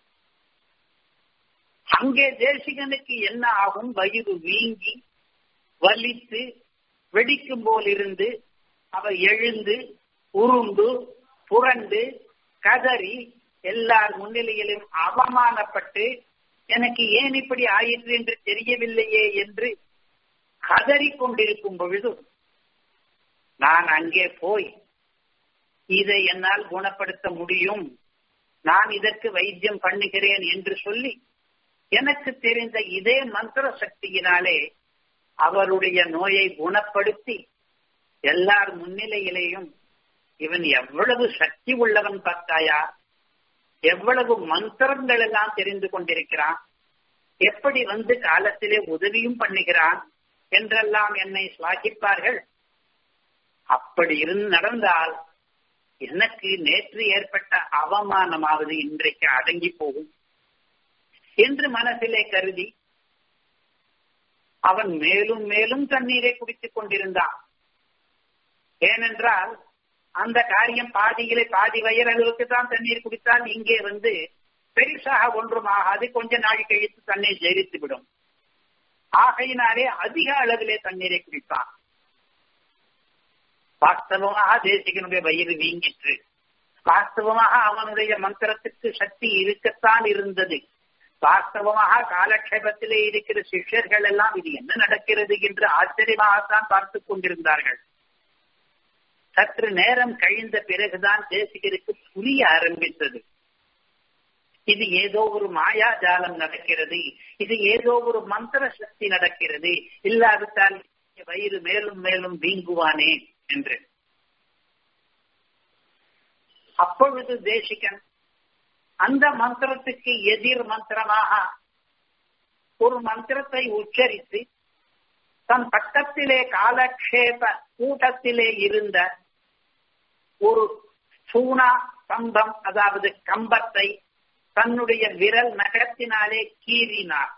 அங்கே தேசிகனுக்கு என்ன ஆகும் வயிறு வீங்கி வலித்து வெடிக்கும் போல் இருந்து அவர் எழுந்து உருண்டு புரண்டு கதறி எல்லார் முன்னிலையிலும் அவமானப்பட்டு எனக்கு ஏன் இப்படி ஆயிற்று என்று தெரியவில்லையே என்று கதறி கொண்டிருக்கும் பொழுது நான் அங்கே போய் இதை என்னால் குணப்படுத்த முடியும் நான் இதற்கு வைத்தியம் பண்ணுகிறேன் என்று சொல்லி எனக்கு தெரிந்த இதே மந்திர சக்தியினாலே அவருடைய நோயை குணப்படுத்தி எல்லார் முன்னிலையிலேயும் இவன் எவ்வளவு சக்தி உள்ளவன் பார்த்தாயா எவ்வளவு மந்திரங்கள் எல்லாம் தெரிந்து கொண்டிருக்கிறான் எப்படி வந்து காலத்திலே உதவியும் பண்ணுகிறான் என்றெல்லாம் என்னை சுவாகிப்பார்கள் அப்படி இருந்து நடந்தால் எனக்கு நேற்று ஏற்பட்ட அவமானமாவது இன்றைக்கு அடங்கி போகும் என்று மனசிலே கருதி அவன் மேலும் மேலும் தண்ணீரை குடித்துக் கொண்டிருந்தான் ஏனென்றால் அந்த காரியம் பாதியிலே பாதி வயறளவுக்கு தான் தண்ணீர் குடித்தால் இங்கே வந்து பெருசாக ஒன்றும் ஆகாது கொஞ்ச நாள் கழித்து தண்ணீர் ஜெயித்து விடும் ஆகையினாலே அதிக அளவிலே தண்ணீரை குடித்தான் வாஸ்தவமாக தேசிகனுடைய வயிறு வீங்கிற்று வாஸ்தவமாக அவனுடைய மந்திரத்துக்கு சக்தி இருக்கத்தான் இருந்தது வாஸ்தவமாக காலக்ஷேபத்திலே இருக்கிற சிஷ்யர்கள் எல்லாம் இது என்ன நடக்கிறது என்று ஆச்சரியமாகத்தான் பார்த்துக் கொண்டிருந்தார்கள் சற்று நேரம் கழிந்த பிறகுதான் தேசிகருக்கு புரிய ஆரம்பித்தது இது ஏதோ ஒரு மாயாஜாலம் நடக்கிறது இது ஏதோ ஒரு மந்திர சக்தி நடக்கிறது இல்லாவிட்டால் வயிறு மேலும் மேலும் வீங்குவானே என்று அப்பொழுது தேசிகன் அந்த மந்திரத்துக்கு எதிர் மந்திரமாக ஒரு மந்திரத்தை உச்சரித்து தன் பக்கத்திலே காலக்ஷேப கூட்டத்திலே இருந்த ஒரு சூனா கம்பம் அதாவது கம்பத்தை தன்னுடைய விரல் நகரத்தினாலே கீறினார்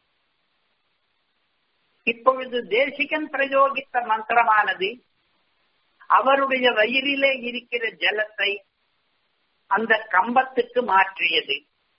இப்பொழுது தேசிகன் பிரயோகித்த மந்திரமானது அவருடைய வயிறிலே இருக்கிற ஜலத்தை அந்த கம்பத்துக்கு மாற்றியது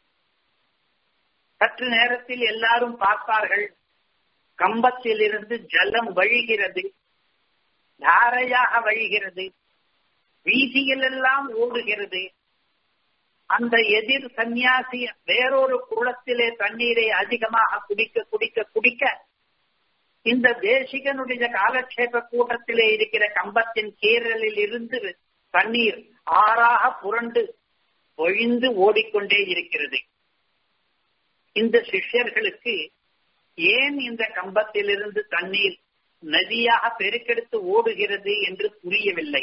சற்று நேரத்தில் எல்லாரும் பார்ப்பார்கள் கம்பத்தில் இருந்து ஜலம் வழிகிறது தாரையாக வழிகிறது வீதியில் எல்லாம் ஓடுகிறது அந்த எதிர் சந்நியாசி வேறொரு குளத்திலே தண்ணீரை அதிகமாக குடிக்க குடிக்க குடிக்க இந்த தேசிகனுடைய காலக்ஷேப கூட்டத்திலே இருக்கிற கம்பத்தின் கீரலில் இருந்து தண்ணீர் ஆறாக புரண்டு ஒழிந்து ஓடிக்கொண்டே இருக்கிறது இந்த சிஷ்யர்களுக்கு ஏன் இந்த கம்பத்திலிருந்து தண்ணீர் நதியாக பெருக்கெடுத்து ஓடுகிறது என்று புரியவில்லை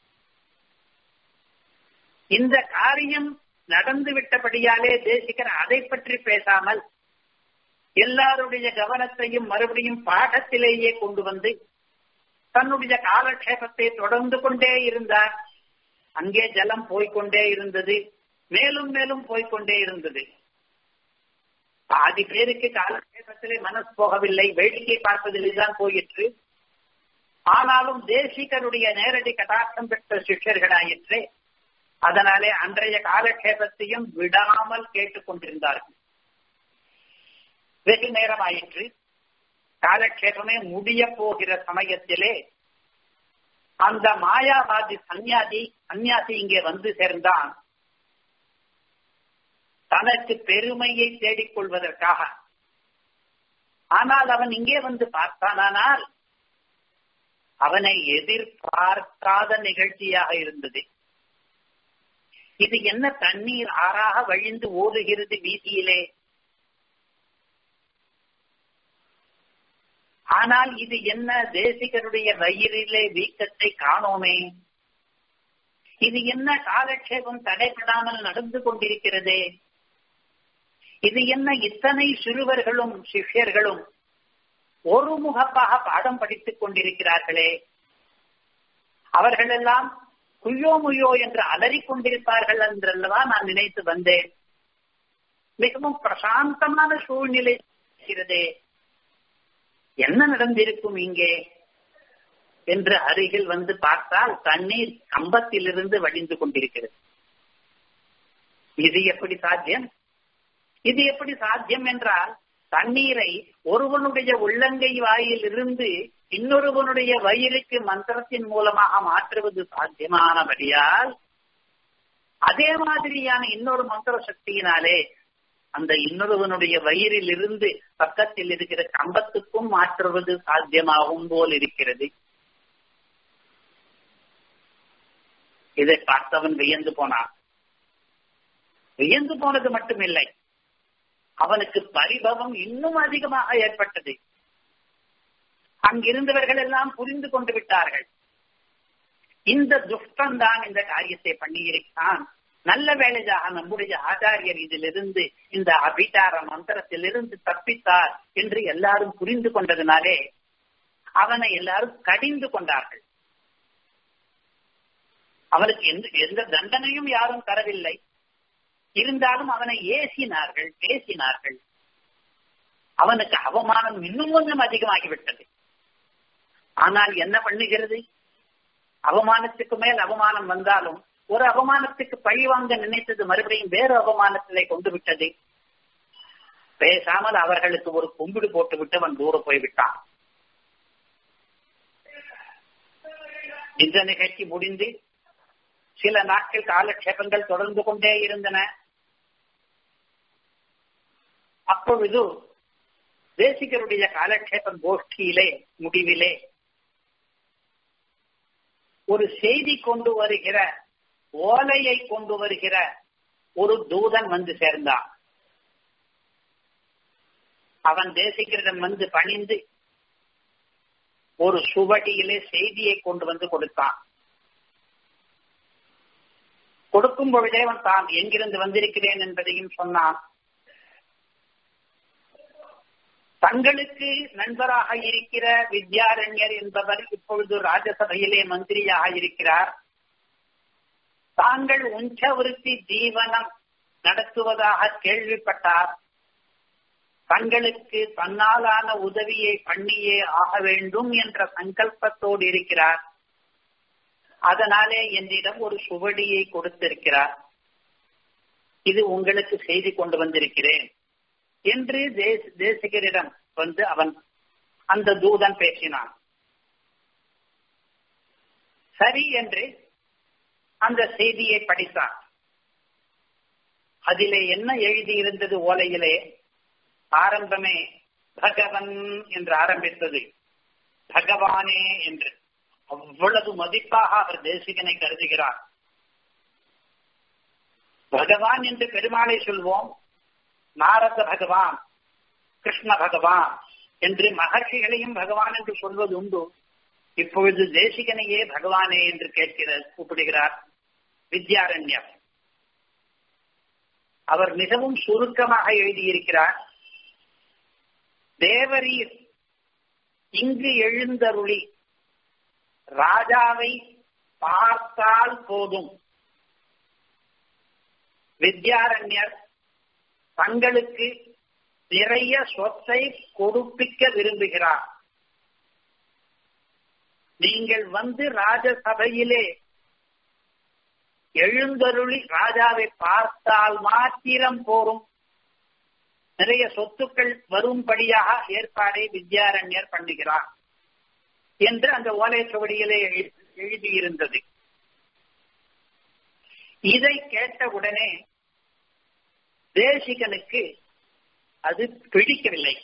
இந்த காரியம் நடந்து விட்டபடியாலே தேசிகர் அதை பற்றி பேசாமல் எல்லாருடைய கவனத்தையும் மறுபடியும் பாடத்திலேயே கொண்டு வந்து தன்னுடைய காலக்ஷேபத்தை தொடர்ந்து கொண்டே இருந்தார் அங்கே ஜலம் போய்கொண்டே இருந்தது மேலும் மேலும் போய்கொண்டே இருந்தது பாதி பேருக்கு காலக்ஷேபத்திலே மனசு போகவில்லை வேடிக்கை பார்ப்பதிலே தான் போயிற்று ஆனாலும் தேசிகருடைய நேரடி கடாட்சம் பெற்ற சிஷ்யர்களாயிற்றே அதனாலே அன்றைய காலக்ஷேபத்தையும் விடாமல் கேட்டுக் கொண்டிருந்தார்கள் வெகு நேரம் ஆயிற்று காலக்ஷேபமே முடிய போகிற சமயத்திலே அந்த மாயாவாதி சன்னியாசி சன்னியாசி இங்கே வந்து சேர்ந்தான் தனக்கு பெருமையை தேடிக் கொள்வதற்காக ஆனால் அவன் இங்கே வந்து பார்த்தானால் அவனை எதிர்பார்க்காத நிகழ்ச்சியாக இருந்தது இது என்ன தண்ணீர் ஆறாக வழிந்து ஓடுகிறது வீதியிலே ஆனால் இது என்ன தேசிகருடைய வயிறிலே வீக்கத்தை காணோமே இது என்ன காலக்ஷேபம் தடைபடாமல் நடந்து கொண்டிருக்கிறதே இது என்ன இத்தனை சிறுவர்களும் சிஷ்யர்களும் ஒரு முகப்பாக பாடம் படித்துக் கொண்டிருக்கிறார்களே அவர்களெல்லாம் குய்யோ முய்யோ என்று அலறிக் கொண்டிருப்பார்கள் என்றல்லவா நான் நினைத்து வந்தேன் மிகவும் பிரசாந்தமான சூழ்நிலை இருக்கிறதே என்ன நடந்திருக்கும் இங்கே என்று அருகில் வந்து பார்த்தால் தண்ணீர் கம்பத்திலிருந்து வடிந்து கொண்டிருக்கிறது இது எப்படி சாத்தியம் இது எப்படி சாத்தியம் என்றால் தண்ணீரை ஒருவனுடைய உள்ளங்கை வாயில் இருந்து இன்னொருவனுடைய வயிறுக்கு மந்திரத்தின் மூலமாக மாற்றுவது சாத்தியமானபடியால் அதே மாதிரியான இன்னொரு மந்திர சக்தியினாலே அந்த இன்னொருவனுடைய வயிறில் இருந்து பக்கத்தில் இருக்கிற கம்பத்துக்கும் மாற்றுவது சாத்தியமாகும் போல் இருக்கிறது இதை பார்த்தவன் வியந்து போனான் வியந்து போனது மட்டுமில்லை அவனுக்கு பரிபவம் இன்னும் அதிகமாக ஏற்பட்டது அங்கிருந்தவர்கள் எல்லாம் புரிந்து கொண்டு விட்டார்கள் இந்த துஷ்டன் தான் இந்த காரியத்தை பண்ணியிருக்கான் நல்ல வேலையாக நம்முடைய ஆச்சாரியர் இதிலிருந்து இந்த அபிச்சார மந்திரத்திலிருந்து தப்பித்தார் என்று எல்லாரும் புரிந்து கொண்டதினாலே அவனை எல்லாரும் கடிந்து கொண்டார்கள் அவனுக்கு எந்த எந்த தண்டனையும் யாரும் தரவில்லை இருந்தாலும் அவனை ஏசினார்கள் பேசினார்கள் அவனுக்கு அவமானம் இன்னும் கொஞ்சம் அதிகமாகிவிட்டது ஆனால் என்ன பண்ணுகிறது அவமானத்துக்கு மேல் அவமானம் வந்தாலும் ஒரு அவமானத்துக்கு பழிவாங்க நினைத்தது மறுபடியும் வேறு அவமானத்திலே கொண்டு விட்டது பேசாமல் அவர்களுக்கு ஒரு கும்பிடு போட்டு விட்டு அவன் தூர போய்விட்டான் இந்த நிகழ்ச்சி முடிந்து சில நாட்கள் காலக்ஷேபங்கள் தொடர்ந்து கொண்டே இருந்தன அப்பொழுது தேசிகருடைய காலக்ஷேபம் கோஷ்டியிலே முடிவிலே ஒரு செய்தி கொண்டு வருகிற ஓலையை கொண்டு வருகிற ஒரு தூதன் வந்து சேர்ந்தான் அவன் தேசிகரிடம் வந்து பணிந்து ஒரு சுவடியிலே செய்தியை கொண்டு வந்து கொடுத்தான் கொடுக்கும் பொழுதே அவன் தான் எங்கிருந்து வந்திருக்கிறேன் என்பதையும் சொன்னான் தங்களுக்கு நண்பராக இருக்கிற வித்யாரண்யர் என்பவர் இப்பொழுது ராஜசபையிலே மந்திரியாக இருக்கிறார் தாங்கள் உஞ்சவிருத்தி ஜீவனம் நடத்துவதாக கேள்விப்பட்டார் தங்களுக்கு தன்னாலான உதவியை பண்ணியே ஆக வேண்டும் என்ற சங்கல்பத்தோடு இருக்கிறார் அதனாலே என்னிடம் ஒரு சுவடியை கொடுத்திருக்கிறார் இது உங்களுக்கு செய்தி கொண்டு வந்திருக்கிறேன் என்று தேசிகரிடம் வந்து அவன் அந்த தூதன் பேசினான் சரி என்று அந்த செய்தியை படித்தான் அதிலே என்ன எழுதியிருந்தது ஓலையிலே ஆரம்பமே பகவன் என்று ஆரம்பித்தது பகவானே என்று அவ்வளவு மதிப்பாக அவர் தேசிகனை கருதுகிறார் பகவான் என்று பெருமாளை சொல்வோம் நாரத பகவான் கிருஷ்ண பகவான் என்று மகர்ஷிகளையும் பகவான் என்று சொல்வது உண்டு இப்பொழுது தேசிகனையே பகவானே என்று கேட்கிறார் கூப்பிடுகிறார் வித்யாரண்யர் அவர் மிகவும் சுருக்கமாக எழுதியிருக்கிறார் தேவரீர் இங்கு எழுந்தருளி ராஜாவை பார்த்தால் போதும் வித்யாரண்யர் தங்களுக்கு நிறைய சொத்தை கொடுப்பிக்க விரும்புகிறார் நீங்கள் வந்து ராஜசபையிலே எழுந்தருளி ராஜாவை பார்த்தால் மாத்திரம் போரும் நிறைய சொத்துக்கள் வரும்படியாக ஏற்பாடை வித்யாரண்யர் பண்ணுகிறார் என்று அந்த ஓலை சுவடியிலே எழுதியிருந்தது இதை கேட்டவுடனே தேசிகனுக்கு அது பிடிக்கவில்லை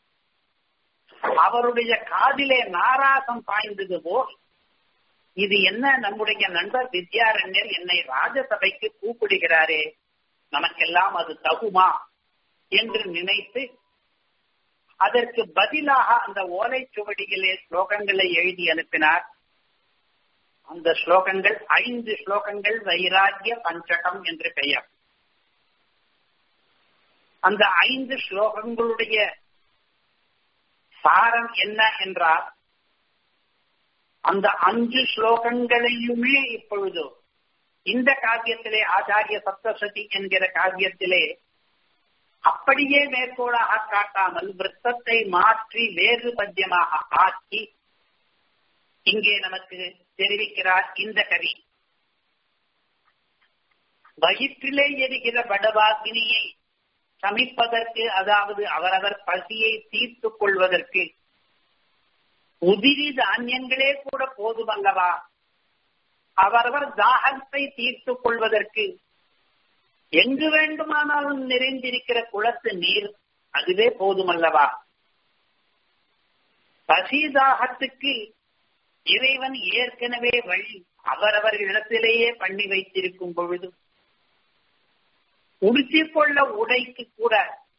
அவருடைய காதிலே நாராசம் பாய்ந்தது போல் இது என்ன நம்முடைய நண்பர் வித்யாரண்யர் என்னை ராஜசபைக்கு கூப்பிடுகிறாரே நமக்கெல்லாம் அது தகுமா என்று நினைத்து அதற்கு பதிலாக அந்த ஓலை சுவடியிலே ஸ்லோகங்களை எழுதி அனுப்பினார் அந்த ஸ்லோகங்கள் ஐந்து ஸ்லோகங்கள் வைராகிய பஞ்சகம் என்று பெயர் அந்த ஐந்து ஸ்லோகங்களுடைய சாரம் என்ன என்றால் அந்த அஞ்சு ஸ்லோகங்களையுமே இப்பொழுது இந்த காவியத்திலே ஆச்சாரிய சப்தசதி என்கிற காவியத்திலே அப்படியே மேற்கோளாக காட்டாமல் விருத்தத்தை மாற்றி வேறு பத்தியமாக ஆக்கி இங்கே நமக்கு தெரிவிக்கிறார் இந்த கவி வயிற்றிலே எரிகிற படவாகினியை சமிப்பதற்கு அதாவது அவரவர் பசியை தீர்த்துக் கொள்வதற்கு உதிரி தானியங்களே கூட போதுமல்லவா அவரவர் தாகத்தை தீர்த்துக் கொள்வதற்கு எங்கு வேண்டுமானாலும் நிறைந்திருக்கிற குளத்து நீர் அதுவே போதுமல்லவா பசி தாகத்துக்கு இறைவன் ஏற்கனவே வழி அவரவர் இடத்திலேயே பண்ணி வைத்திருக்கும் பொழுது உடுத்திக் கொள்ள உடைக்கு கூட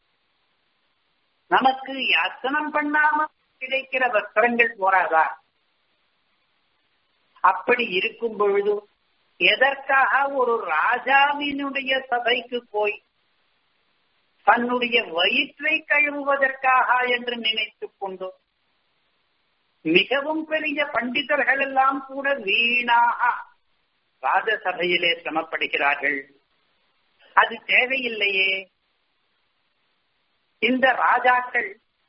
நமக்கு யாசனம் பண்ணாம கிடைக்கிற வஸ்திரங்கள் போறாதா அப்படி இருக்கும் பொழுது எதற்காக ஒரு ராஜாவினுடைய சபைக்கு போய் தன்னுடைய வயிற்றை கழுவுவதற்காக என்று நினைத்துக் கொண்டு மிகவும் பெரிய பண்டிதர்கள் எல்லாம் கூட வீணாக ராஜசபையிலே சிரமப்படுகிறார்கள் அது தேவையில்லையே இந்த ராஜாக்கள்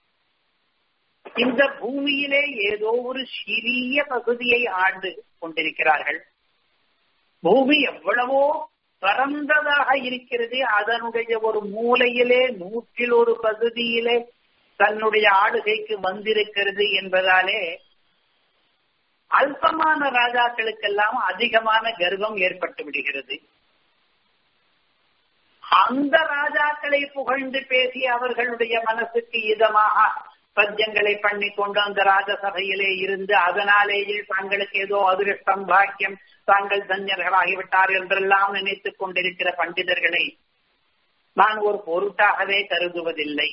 இந்த பூமியிலே ஏதோ ஒரு சிறிய பகுதியை ஆண்டு கொண்டிருக்கிறார்கள் பூமி எவ்வளவோ பரந்ததாக இருக்கிறது அதனுடைய ஒரு மூலையிலே நூற்றில் ஒரு பகுதியிலே தன்னுடைய ஆளுகைக்கு வந்திருக்கிறது என்பதாலே அல்பமான ராஜாக்களுக்கெல்லாம் அதிகமான கர்வம் ஏற்பட்டு விடுகிறது அந்த ராஜாக்களை புகழ்ந்து பேசி அவர்களுடைய மனசுக்கு இதமாக பத்தியங்களை பண்ணி கொண்டு அந்த ராஜசபையிலே இருந்து அதனாலேயே தாங்களுக்கு ஏதோ அதிருஷ்டம் பாக்கியம் தாங்கள் தஞ்சர்களாகிவிட்டார் என்றெல்லாம் நினைத்துக் கொண்டிருக்கிற பண்டிதர்களை நான் ஒரு பொருட்டாகவே கருதுவதில்லை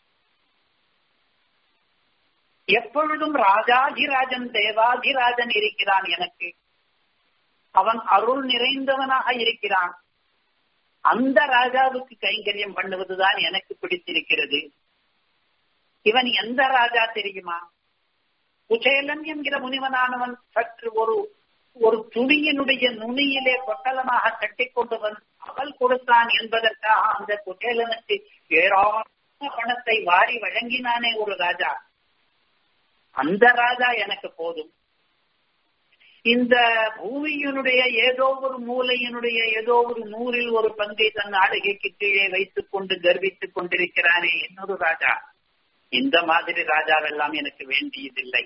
எப்பொழுதும் ராஜாதிராஜன் தேவாதிராஜன் இருக்கிறான் எனக்கு அவன் அருள் நிறைந்தவனாக இருக்கிறான் அந்த ராஜாவுக்கு கைங்கரியம் பண்ணுவதுதான் எனக்கு பிடித்திருக்கிறது இவன் எந்த ராஜா தெரியுமா குச்சேலன் என்கிற முனிவனானவன் சற்று ஒரு ஒரு துணியினுடைய நுனியிலே பொட்டலமாக கட்டிக்கொண்டு வந்து அவள் கொடுத்தான் என்பதற்காக அந்த குச்சேலனுக்கு ஏராளமான பணத்தை வாரி வழங்கினானே ஒரு ராஜா அந்த ராஜா எனக்கு போதும் இந்த பூமியினுடைய ஏதோ ஒரு மூலையினுடைய ஏதோ ஒரு நூறில் ஒரு பங்கை தன் ஆளுகைக்கு கீழே வைத்துக் கொண்டு கர்வித்துக் கொண்டிருக்கிறானே இன்னொரு ராஜா இந்த மாதிரி ராஜாவெல்லாம் எனக்கு வேண்டியதில்லை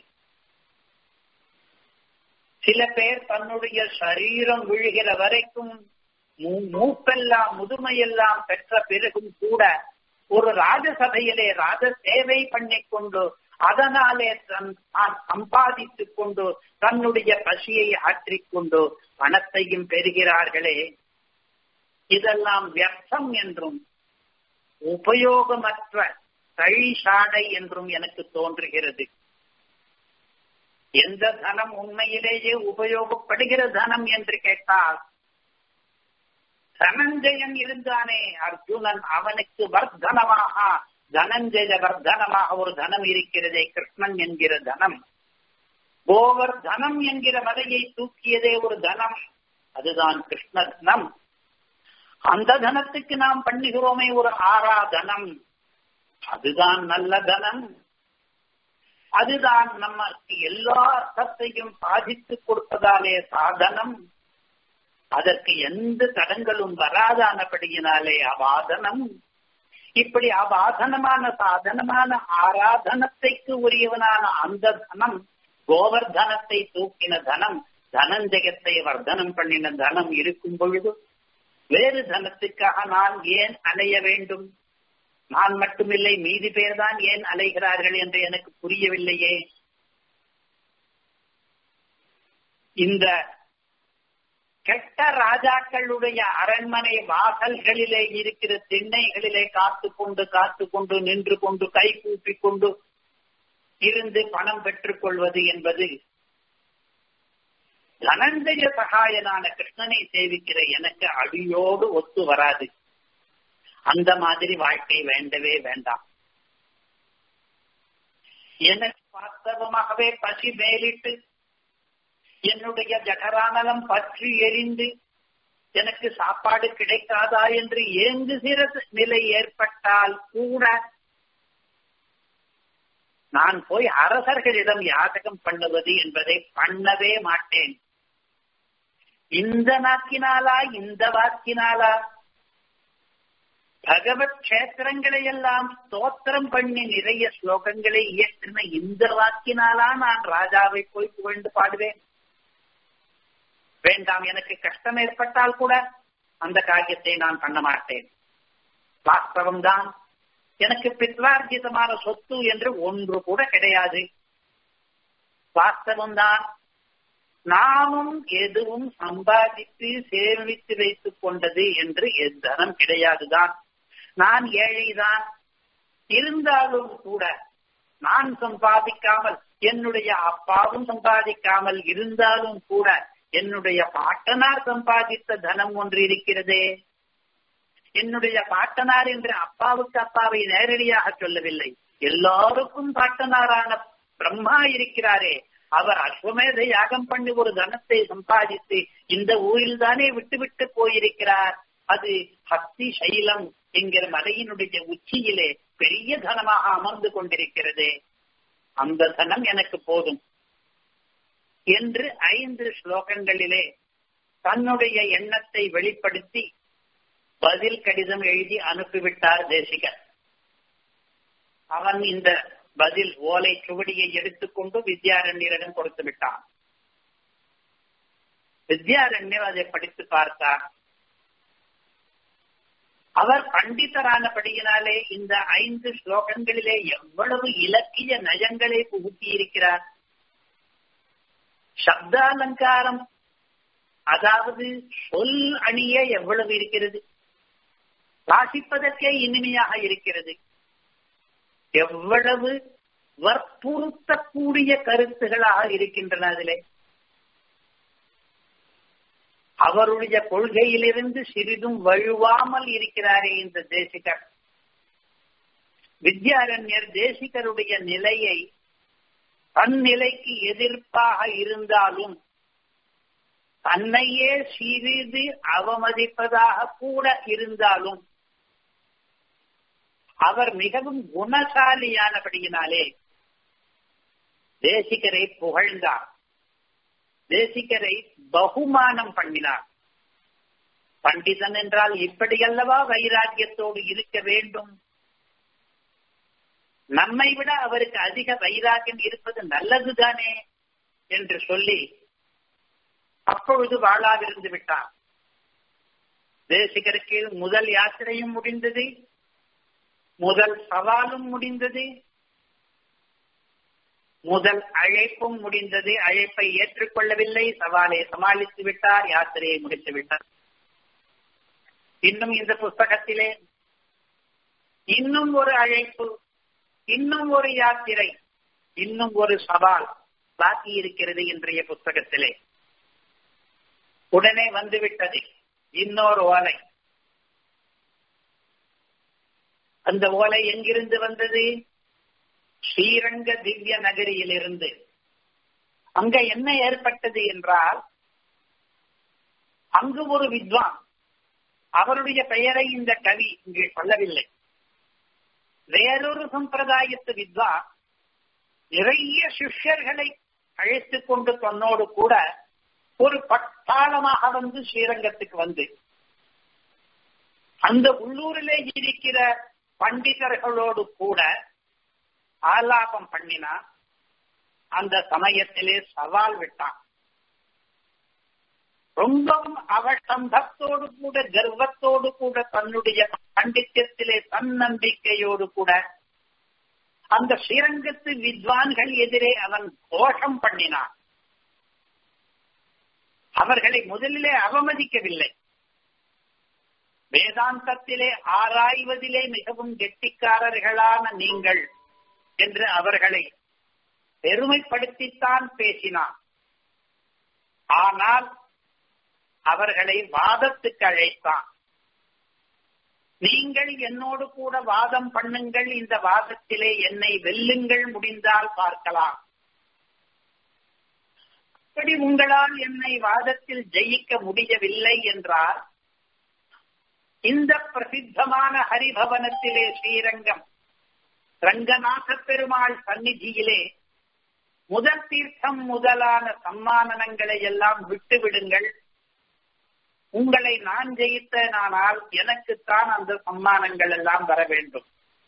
சில பேர் தன்னுடைய சரீரம் விழுகிற வரைக்கும் மூப்பெல்லாம் முதுமையெல்லாம் பெற்ற பிறகும் கூட ஒரு ராஜசபையிலே ராஜ சேவை பண்ணிக்கொண்டு அதனாலே தன் தான் சம்பாதித்துக் கொண்டு தன்னுடைய பசியை ஆற்றிக்கொண்டு பணத்தையும் பெறுகிறார்களே இதெல்லாம் வியர்த்தம் என்றும் உபயோகமற்ற கழிசாடை என்றும் எனக்கு தோன்றுகிறது எந்த தனம் உண்மையிலேயே உபயோகப்படுகிற தனம் என்று கேட்டால் தனஞ்சயன் இருந்தானே அர்ஜுனன் அவனுக்கு வர்த்தனமாக தனஞ்சய வர்த்தனமாக ஒரு தனம் இருக்கிறதே கிருஷ்ணன் என்கிற தனம் கோவர் தனம் என்கிற மலையை தூக்கியதே ஒரு தனம் அதுதான் கிருஷ்ண தனம் அந்த தனத்துக்கு நாம் பண்ணுகிறோமே ஒரு ஆராதனம் அதுதான் நல்ல தனம் அதுதான் நமக்கு எல்லா அர்த்தத்தையும் சாதித்துக் கொடுப்பதாலே சாதனம் அதற்கு எந்த தடங்களும் வராதானபடியினாலே அவாதனம் இப்படி அவாதனமான சாதனமான ஆராதனத்தைக்கு உரியவனான அந்த தனம் கோவர்தனத்தை தூக்கின தனம் தனஞ்சயத்தை வர்த்தனம் பண்ணின தனம் இருக்கும் பொழுது வேறு தனத்துக்காக நான் ஏன் அலைய வேண்டும் நான் மட்டுமில்லை மீதி பேர் தான் ஏன் அலைகிறார்கள் என்று எனக்கு புரியவில்லையே இந்த கெட்ட ராஜாக்களுடைய அரண்மனை வாசல்களிலே இருக்கிற திண்ணைகளிலே காத்து கொண்டு காத்து கொண்டு நின்று கொண்டு கை கூப்பி கொண்டு இருந்து பணம் பெற்றுக் கொள்வது என்பது தனஞ்சய சகாயனான கிருஷ்ணனை சேவிக்கிற எனக்கு அடியோடு ஒத்து வராது அந்த மாதிரி வாழ்க்கை வேண்டவே வேண்டாம் எனக்கு வாஸ்தவமாகவே பசி மேலிட்டு என்னுடைய ஜகரானலம் பற்றி எரிந்து எனக்கு சாப்பாடு கிடைக்காதா என்று ஏங்குகிற நிலை ஏற்பட்டால் கூட நான் போய் அரசர்களிடம் யாதகம் பண்ணுவது என்பதை பண்ணவே மாட்டேன் இந்த நாக்கினாலா இந்த வாக்கினாலா பகவத் கஷேத்திரங்களை எல்லாம் ஸ்தோத்திரம் பண்ணி நிறைய ஸ்லோகங்களை இயற்றின இந்த வாக்கினாலா நான் ராஜாவை போய் புகழ்ந்து பாடுவேன் வேண்டாம் எனக்கு கஷ்டம் ஏற்பட்டால் கூட அந்த காரியத்தை நான் பண்ண மாட்டேன் வாஸ்தவம்தான் எனக்கு பித்வார்ஜிதமான சொத்து என்று ஒன்று கூட கிடையாது வாஸ்தவம்தான் நாமும் எதுவும் சம்பாதித்து சேமித்து வைத்துக் கொண்டது என்று தனம் கிடையாதுதான் நான் ஏழைதான் இருந்தாலும் கூட நான் சம்பாதிக்காமல் என்னுடைய அப்பாவும் சம்பாதிக்காமல் இருந்தாலும் கூட என்னுடைய பாட்டனார் சம்பாதித்த தனம் ஒன்று இருக்கிறதே என்னுடைய பாட்டனார் என்று அப்பாவுக்கு அப்பாவை நேரடியாக சொல்லவில்லை எல்லாருக்கும் பாட்டனாரான பிரம்மா இருக்கிறாரே அவர் அஸ்வமேத யாகம் பண்ணி ஒரு தனத்தை சம்பாதித்து இந்த ஊரில் தானே விட்டு விட்டு போயிருக்கிறார் அது ஹஸ்தி சைலம் என்கிற மலையினுடைய உச்சியிலே பெரிய தனமாக அமர்ந்து கொண்டிருக்கிறது அந்த தனம் எனக்கு போதும் என்று ஐந்து ஸ்லோகங்களிலே தன்னுடைய எண்ணத்தை வெளிப்படுத்தி பதில் கடிதம் எழுதி அனுப்பிவிட்டார் தேசிகர் அவன் இந்த பதில் ஓலை சுவடியை எடுத்துக்கொண்டு வித்யாரண்யரிடம் கொடுத்து விட்டான் வித்யாரண்யர் அதை படித்து பார்த்தார் அவர் பண்டிதரானபடியினாலே இந்த ஐந்து ஸ்லோகங்களிலே எவ்வளவு இலக்கிய நயங்களை புகுத்தி இருக்கிறார் சப்தாலங்காரம் அதாவது சொல் அணிய எவ்வளவு இருக்கிறது வாசிப்பதற்கே இனிமையாக இருக்கிறது எவ்வளவு வற்புறுத்தக்கூடிய கருத்துகளாக இருக்கின்றன அதிலே அவருடைய கொள்கையிலிருந்து சிறிதும் வழுவாமல் இருக்கிறாரே இந்த தேசிகர் வித்யாரண்யர் தேசிகருடைய நிலையை தன் நிலைக்கு எதிர்ப்பாக இருந்தாலும் தன்னையே சிறிது அவமதிப்பதாக கூட இருந்தாலும் அவர் மிகவும் குணசாலியானபடியினாலே தேசிகரை புகழ்ந்தார் தேசிகரை பகுமானம் பண்ணினார் பண்டிதன் என்றால் இப்படியல்லவா வைராக்கியத்தோடு இருக்க வேண்டும் நம்மை விட அவருக்கு அதிக வைராக்கியம் இருப்பது நல்லதுதானே என்று சொல்லி அப்பொழுது வாழாவிருந்து விட்டார் தேசிகருக்கு முதல் யாத்திரையும் முடிந்தது முதல் சவாலும் முடிந்தது முதல் அழைப்பும் முடிந்தது அழைப்பை ஏற்றுக்கொள்ளவில்லை சவாலை சமாளித்து விட்டார் யாத்திரையை முடித்து விட்டார் இன்னும் இந்த புஸ்தகத்திலே இன்னும் ஒரு அழைப்பு இன்னும் ஒரு யாத்திரை இன்னும் ஒரு சவால் பாக்கி இருக்கிறது இன்றைய புஸ்தகத்திலே உடனே வந்துவிட்டது இன்னொரு ஓலை அந்த ஓலை எங்கிருந்து வந்தது ஸ்ரீரங்க திவ்ய நகரியிலிருந்து அங்க என்ன ஏற்பட்டது என்றால் அங்கு ஒரு வித்வான் அவருடைய பெயரை இந்த கவி இங்கே சொல்லவில்லை வேறொரு சம்பிரதாயத்து வித்வான் நிறைய சிஷ்யர்களை அழைத்துக் கொண்டு தன்னோடு கூட ஒரு பட்டாளமாக வந்து ஸ்ரீரங்கத்துக்கு வந்து அந்த உள்ளூரிலே இருக்கிற பண்டிதர்களோடு கூட ஆலாபம் பண்ணினா அந்த சமயத்திலே சவால் விட்டான் ரொம்பவும் அவசந்தத்தோடு கூட கர்வத்தோடு கூட தன்னுடைய பண்டித்தியத்திலே தன்னம்பிக்கையோடு கூட அந்த ஸ்ரீரங்கத்து வித்வான்கள் எதிரே அவன் கோஷம் பண்ணினான் அவர்களை முதலிலே அவமதிக்கவில்லை வேதாந்தத்திலே ஆராய்வதிலே மிகவும் கெட்டிக்காரர்களான நீங்கள் என்று அவர்களை பெருமைப்படுத்தித்தான் பேசினான் ஆனால் அவர்களை வாதத்துக்கு அழைத்தான் நீங்கள் என்னோடு கூட வாதம் பண்ணுங்கள் இந்த வாதத்திலே என்னை வெல்லுங்கள் முடிந்தால் பார்க்கலாம் அப்படி உங்களால் என்னை வாதத்தில் ஜெயிக்க முடியவில்லை என்றால் இந்த பிரசித்தமான ஹரிபவனத்திலே ஸ்ரீரங்கம் ரங்கநாத பெருமாள் சந்நிதியிலே முதல் தீர்த்தம் முதலான சம்மானங்களை எல்லாம் விட்டு விடுங்கள் உங்களை நான் ஜெயித்தனானால் எனக்குத்தான் அந்த சம்மானங்கள் எல்லாம் வர வேண்டும்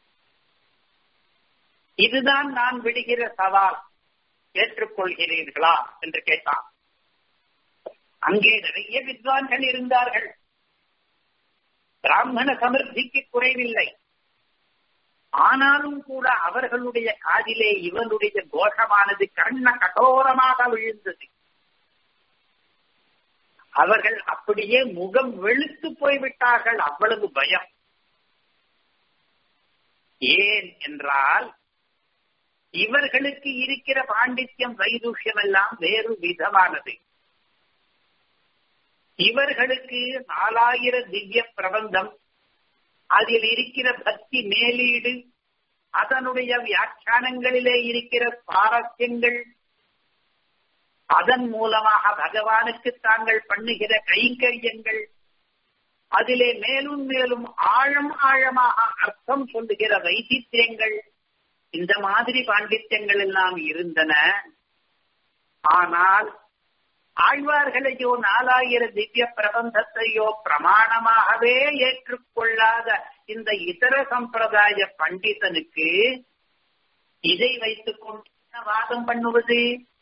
இதுதான் நான் விடுகிற சவால் ஏற்றுக்கொள்கிறீர்களா என்று கேட்டான் அங்கே நிறைய வித்வான்கள் இருந்தார்கள் பிராமண சமிருத்திக்கு குறைவில்லை ஆனாலும் கூட அவர்களுடைய காதிலே இவனுடைய கோஷமானது கண்ண கடோரமாக விழுந்தது அவர்கள் அப்படியே முகம் வெளுத்து போய்விட்டார்கள் அவ்வளவு பயம் ஏன் என்றால் இவர்களுக்கு இருக்கிற பாண்டித்யம் வைதுஷ்யம் எல்லாம் வேறு விதமானது இவர்களுக்கு நாலாயிர திவ்ய பிரபந்தம் அதில் இருக்கிற பக்தி மேலீடு அதனுடைய வியாக்கியானங்களிலே இருக்கிற சுவாரஸ்யங்கள் அதன் மூலமாக பகவானுக்கு தாங்கள் பண்ணுகிற கைங்கரியங்கள் அதிலே மேலும் மேலும் ஆழம் ஆழமாக அர்த்தம் சொல்லுகிற வைசித்தியங்கள் இந்த மாதிரி பாண்டித்யங்கள் எல்லாம் இருந்தன ஆனால் ஆழ்வார்களையோ நாலாயிர திவ்ய பிரபந்தத்தையோ பிரமாணமாகவே ஏற்றுக்கொள்ளாத இந்த இதர சம்பிரதாய பண்டிதனுக்கு இதை வைத்துக் கொண்டு வாதம் பண்ணுவது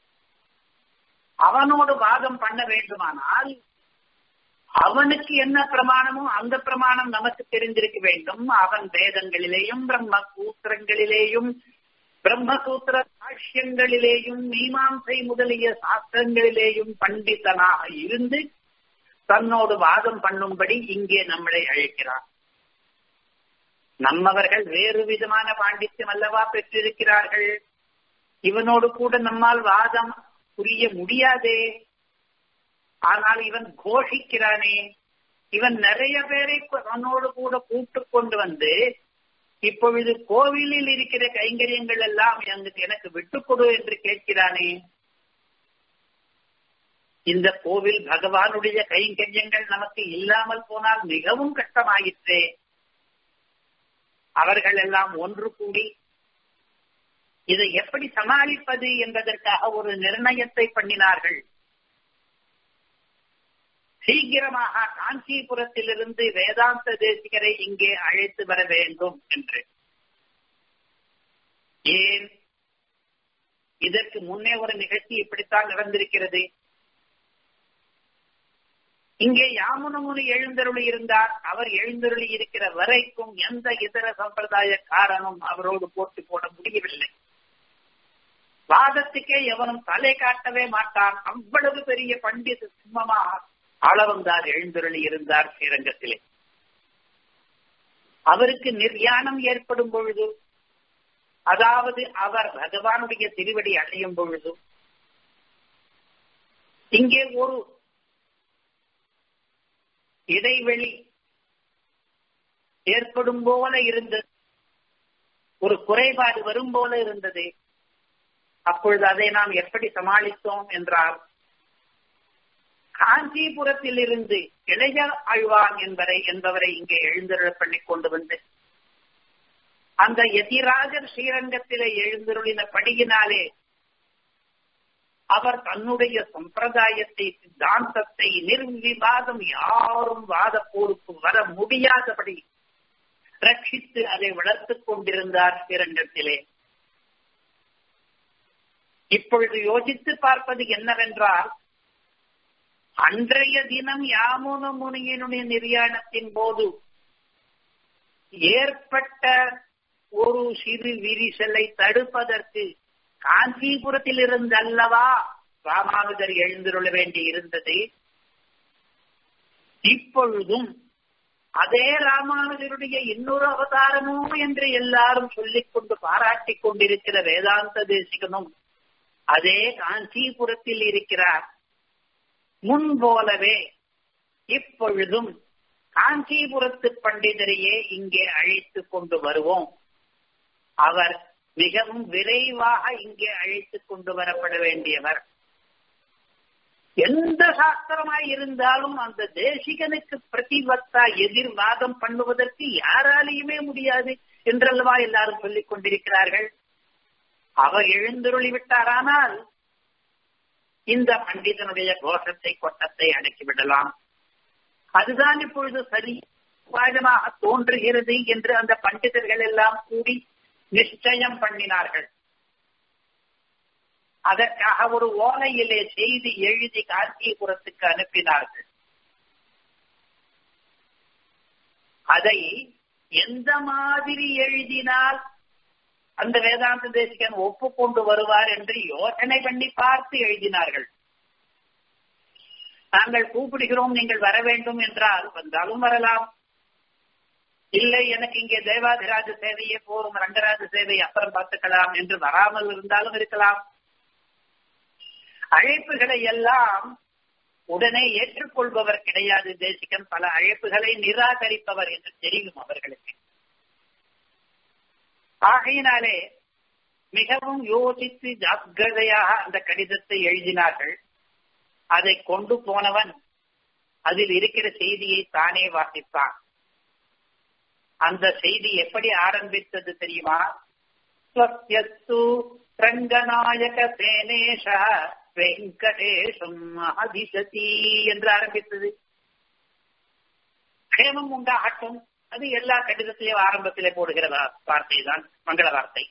அவனோடு வாதம் பண்ண வேண்டுமானால் அவனுக்கு என்ன பிரமாணமோ அந்த பிரமாணம் நமக்கு தெரிந்திருக்க வேண்டும் அவன் வேதங்களிலேயும் பிரம்ம சூத்திரங்களிலேயும் பிரம்மசூத்திர சாட்சியங்களிலேயும் மீமாம்சை முதலிய சாஸ்திரங்களிலேயும் பண்டிதனாக இருந்து தன்னோடு வாதம் பண்ணும்படி இங்கே நம்மளை அழைக்கிறார் நம்மவர்கள் வேறு விதமான பாண்டித்யம் அல்லவா பெற்றிருக்கிறார்கள் இவனோடு கூட நம்மால் வாதம் புரிய முடியாதே ஆனால் இவன் கோஷிக்கிறானே இவன் நிறைய பேரை தன்னோடு கூட கூட்டு கொண்டு வந்து இப்பொழுது கோவிலில் இருக்கிற கைங்கரியங்கள் எல்லாம் எனக்கு விட்டுக் கொடு என்று கேட்கிறானே இந்த கோவில் பகவானுடைய கைங்கரியங்கள் நமக்கு இல்லாமல் போனால் மிகவும் கஷ்டமாயிற்றே அவர்கள் எல்லாம் ஒன்று கூடி இதை எப்படி சமாளிப்பது என்பதற்காக ஒரு நிர்ணயத்தை பண்ணினார்கள் சீக்கிரமாக காஞ்சிபுரத்திலிருந்து வேதாந்த தேசிகரை இங்கே அழைத்து வர வேண்டும் என்று ஏன் இதற்கு முன்னே ஒரு நிகழ்ச்சி இப்படித்தான் நடந்திருக்கிறது இங்கே யாமுனமுனி எழுந்தருளி இருந்தார் அவர் எழுந்தருளி இருக்கிற வரைக்கும் எந்த இதர சம்பிரதாயக்காரனும் அவரோடு போட்டி போட முடியவில்லை வாதத்துக்கே எவனும் தலை காட்டவே மாட்டான் அவ்வளவு பெரிய பண்டித சிம்மமாக ஆளவந்தார் எழுந்தருளி இருந்தார் ஸ்ரீரங்கத்திலே அவருக்கு நிர்யாணம் ஏற்படும் பொழுது அதாவது அவர் பகவானுடைய திருவடி அடையும் பொழுது இங்கே ஒரு இடைவெளி ஏற்படும் போல இருந்தது ஒரு குறைபாடு வரும் போல இருந்தது அப்பொழுது அதை நாம் எப்படி சமாளித்தோம் என்றால் காஞ்சிபுரத்தில் இருந்து இளைய ஆழ்வான் என்பவரை என்பவரை இங்கே எழுந்தருள பண்ணி கொண்டு வந்து அந்த யதிராஜர் ஸ்ரீரங்கத்திலே எழுந்தருளின படியினாலே அவர் தன்னுடைய சம்பிரதாயத்தை சித்தாந்தத்தை நிர்விவாதம் யாரும் வாத போருக்கு வர முடியாதபடி ரட்சித்து அதை வளர்த்துக் கொண்டிருந்தார் ஸ்ரீரங்கத்திலே இப்பொழுது யோசித்து பார்ப்பது என்னவென்றால் அன்றைய தினம் யாமுன முனியனுடைய நிர்யாணத்தின் போது ஏற்பட்ட ஒரு சிறு விரிசலை தடுப்பதற்கு காஞ்சிபுரத்தில் இருந்து அல்லவா ராமானுஜர் எழுந்துள்ள வேண்டி இருந்தது இப்பொழுதும் அதே ராமானுஜருடைய இன்னொரு அவதாரமோ என்று எல்லாரும் சொல்லிக் கொண்டு பாராட்டிக் கொண்டிருக்கிற வேதாந்த தேசிகனும் அதே காஞ்சிபுரத்தில் இருக்கிறார் முன் போலவே இப்பொழுதும் காஞ்சிபுரத்து பண்டிதரையே இங்கே அழைத்து கொண்டு வருவோம் அவர் மிகவும் விரைவாக இங்கே அழைத்து கொண்டு வரப்பட வேண்டியவர் எந்த சாஸ்திரமாய் இருந்தாலும் அந்த தேசிகனுக்கு பிரதிவத்தா எதிர்வாதம் பண்ணுவதற்கு யாராலையுமே முடியாது என்றல்லவா எல்லாரும் சொல்லிக் கொண்டிருக்கிறார்கள் அவர் எழுந்தருளி விட்டாரானால் இந்த பண்டிதனுடைய கோஷத்தை கொட்டத்தை அடக்கிவிடலாம் அதுதான் இப்பொழுது சரி உபாயமாக தோன்றுகிறது என்று அந்த பண்டிதர்கள் எல்லாம் கூடி நிச்சயம் பண்ணினார்கள் அதற்காக ஒரு ஓலையிலே செய்தி எழுதி காஞ்சிபுரத்துக்கு அனுப்பினார்கள் அதை எந்த மாதிரி எழுதினால் அந்த வேதாந்த தேசிகன் ஒப்புக்கொண்டு வருவார் என்று யோசனை பண்ணி பார்த்து எழுதினார்கள் நாங்கள் கூப்பிடுகிறோம் நீங்கள் வர வேண்டும் என்றால் வந்தாலும் வரலாம் இல்லை எனக்கு இங்கே தேவாதிராஜ சேவையே போரும் ரங்கராஜ சேவை அப்புறம் பார்த்துக்கலாம் என்று வராமல் இருந்தாலும் இருக்கலாம் அழைப்புகளை எல்லாம் உடனே ஏற்றுக்கொள்பவர் கிடையாது தேசிகன் பல அழைப்புகளை நிராகரிப்பவர் என்று தெரியும் அவர்களுக்கு ஆகையினாலே மிகவும் யோசித்து ஜாக்கிரதையாக அந்த கடிதத்தை எழுதினார்கள் அதை கொண்டு போனவன் அதில் இருக்கிற செய்தியை தானே வாசித்தான் அந்த செய்தி எப்படி ஆரம்பித்தது தெரியுமா ஸ்வஸ்யஸ்து ரங்கநாயக சேனேஷ வெங்கடேஷம் அதிசதி என்று ஆரம்பித்தது க்ஷேமம் உண்டாகட்டும் அது எல்லா கடிதத்திலையும் ஆரம்பத்திலே போடுகிற வார்த்தை தான் மங்கள வார்த்தை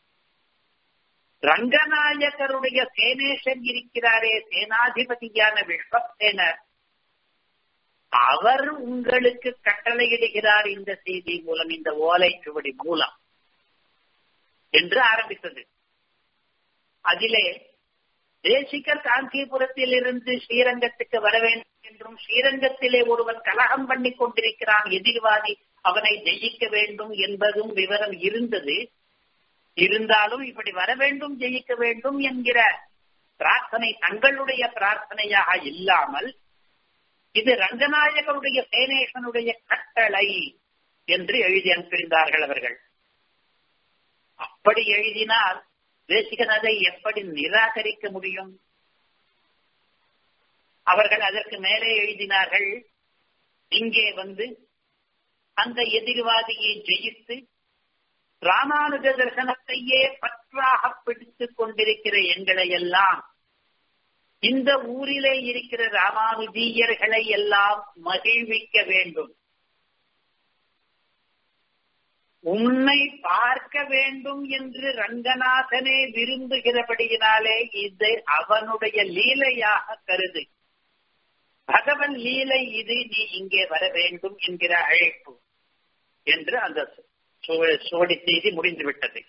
ரங்கநாயகருடைய சேனேஷன் இருக்கிறாரே சேனாதிபதியான விஸ்வசேனர் அவர் உங்களுக்கு கட்டளையிடுகிறார் இந்த செய்தி மூலம் இந்த ஓலை சுவடி மூலம் என்று ஆரம்பித்தது அதிலே தேசிகர் காஞ்சிபுரத்தில் இருந்து ஸ்ரீரங்கத்துக்கு வர வேண்டும் என்றும் ஸ்ரீரங்கத்திலே ஒருவன் கலகம் பண்ணி கொண்டிருக்கிறான் எதிர்வாதி அவனை ஜெயிக்க வேண்டும் என்பதும் விவரம் இருந்தது இருந்தாலும் இப்படி வர வேண்டும் ஜெயிக்க வேண்டும் என்கிற பிரார்த்தனை தங்களுடைய பிரார்த்தனையாக இல்லாமல் இது ரங்கநாயகருடைய சேனேசனுடைய கட்டளை என்று எழுதி அனுப்பியிருந்தார்கள் அவர்கள் அப்படி எழுதினால் தேசிகன் அதை எப்படி நிராகரிக்க முடியும் அவர்கள் அதற்கு மேலே எழுதினார்கள் இங்கே வந்து அந்த எதிர்வாதியை ஜெயித்து ராமானுஜ தரிசனத்தையே பற்றாக பிடித்துக் கொண்டிருக்கிற எங்களை எல்லாம் இந்த ஊரிலே இருக்கிற ராமானுஜீயர்களை எல்லாம் மகிழ்விக்க வேண்டும் உன்னை பார்க்க வேண்டும் என்று ரங்கநாதனே விரும்புகிறபடியினாலே இது அவனுடைய லீலையாக கருது பகவன் லீலை இது நீ இங்கே வர வேண்டும் என்கிற அழைப்பு என்று அந்த சோடி செய்தி முடிந்துவிட்டது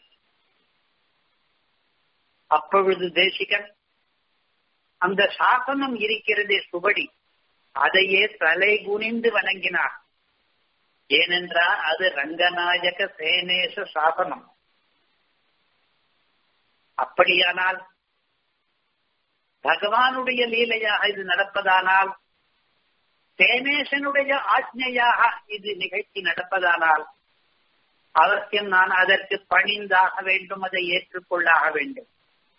அப்பொழுது தேசிகன் அந்த சாசனம் இருக்கிறதே சுபடி அதையே தலை குனிந்து வணங்கினார் ஏனென்றால் அது ரங்கநாயக சேனேச சாசனம் அப்படியானால் பகவானுடைய லீலையாக இது நடப்பதானால் சேனேசனுடைய ஆജ്ഞையாக இது நிகழ்ச்சி நடப்பதானால் அவசியம் நான் அதற்கு பணிந்தாக வேண்டும் அதை ஏற்றுக்கொள்ளாக வேண்டும்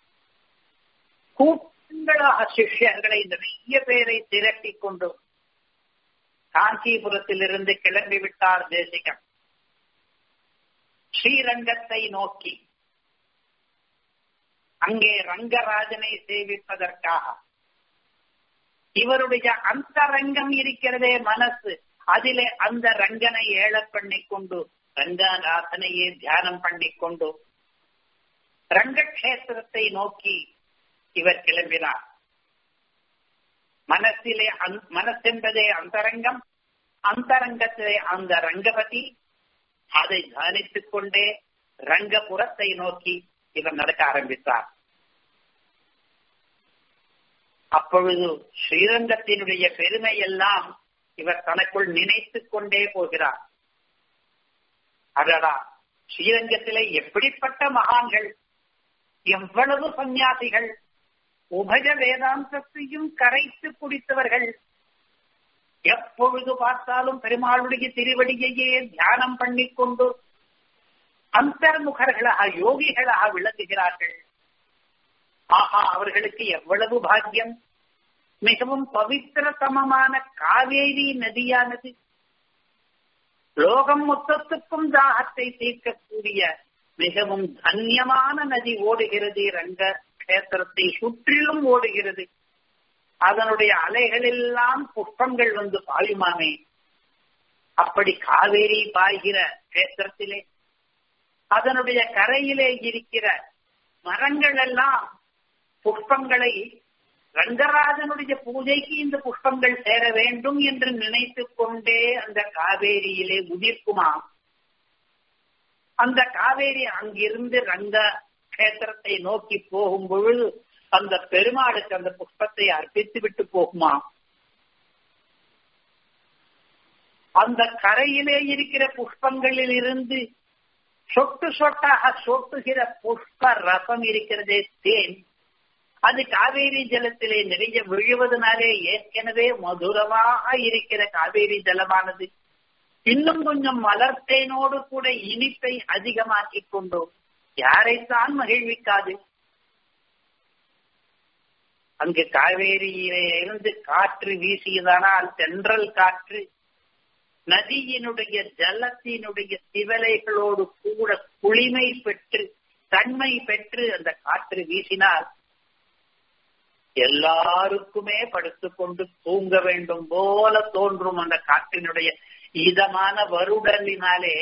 கூட்டங்களாக சிஷ்யர்களை நிறைய பேரை திரட்டி கொண்டு காஞ்சிபுரத்திலிருந்து கிளம்பி விட்டார் தேசிகம் ஸ்ரீரங்கத்தை நோக்கி அங்கே ரங்கராஜனை சேவிப்பதற்காக இவருடைய அந்தரங்கம் இருக்கிறதே மனசு அதிலே அந்த ரங்கனை ஏழ பண்ணி கொண்டு ரங்கநாதனையே தியானம் பண்ணி கொண்டு ரங்கக்ஷேத்திரத்தை நோக்கி இவர் கிளம்பினார் மனசிலே மனசென்பதே அந்தரங்கம் அந்தரங்கத்திலே அந்த ரங்கபதி அதை தியானித்துக் கொண்டே ரங்கபுரத்தை நோக்கி இவர் நடக்க ஆரம்பித்தார் அப்பொழுது ஸ்ரீரங்கத்தினுடைய பெருமை எல்லாம் இவர் தனக்குள் நினைத்துக் கொண்டே போகிறார் அடடா ஸ்ரீரங்கத்திலே எப்படிப்பட்ட மகான்கள் எவ்வளவு சந்நியாசிகள் உபய வேதாந்தத்தையும் கரைத்து குடித்தவர்கள் எப்பொழுது பார்த்தாலும் பெருமாளுடைய திருவடியையே தியானம் பண்ணிக்கொண்டு அந்தர்முகர்களாக யோகிகளாக விளங்குகிறார்கள் ஆஹா அவர்களுக்கு எவ்வளவு பாக்கியம் மிகவும் பவித்திரதமமான காவேரி நதியானது லோகம் மொத்தத்துக்கும் தாகத்தை தீர்க்கக்கூடிய மிகவும் தன்யமான நதி ஓடுகிறது ரங்க கஷேத்திரத்தை சுற்றிலும் ஓடுகிறது அதனுடைய அலைகள் எல்லாம் புஷ்பங்கள் வந்து பாயுமாமே அப்படி காவேரி பாய்கிற கஷேத்திரத்திலே அதனுடைய கரையிலே இருக்கிற மரங்கள் எல்லாம் புஷ்பங்களை ரங்கராஜனுடைய பூஜைக்கு இந்த புஷ்பங்கள் சேர வேண்டும் என்று நினைத்துக் கொண்டே அந்த காவேரியிலே உதிர்க்குமாம் அந்த காவேரி அங்கிருந்து ரங்க கஷேத்திரத்தை நோக்கி போகும் பொழுது அந்த பெருமாளுக்கு அந்த புஷ்பத்தை அர்ப்பித்து விட்டு போகுமா அந்த கரையிலே இருக்கிற புஷ்பங்களில் இருந்து சொட்டு சொட்டாக சொட்டுகிற புஷ்ப ரசம் இருக்கிறதே தேன் அது காவேரி ஜலத்திலே நிறைய விழுவதனாலே ஏற்கனவே மதுரமாக இருக்கிற காவேரி ஜலமானது இன்னும் கொஞ்சம் மலர்த்தேனோடு கூட இனிப்பை அதிகமாக்கிக் கொண்டோம் யாரைத்தான் மகிழ்விக்காது அங்கு காவேரியிலே இருந்து காற்று வீசியதானால் தென்றல் காற்று நதியினுடைய ஜலத்தினுடைய திவலைகளோடு கூட குளிமை பெற்று தன்மை பெற்று அந்த காற்று வீசினால் எல்லாருக்குமே படுத்துக்கொண்டு தூங்க வேண்டும் போல தோன்றும் அந்த காற்றினுடைய இதமான வருடலினாலே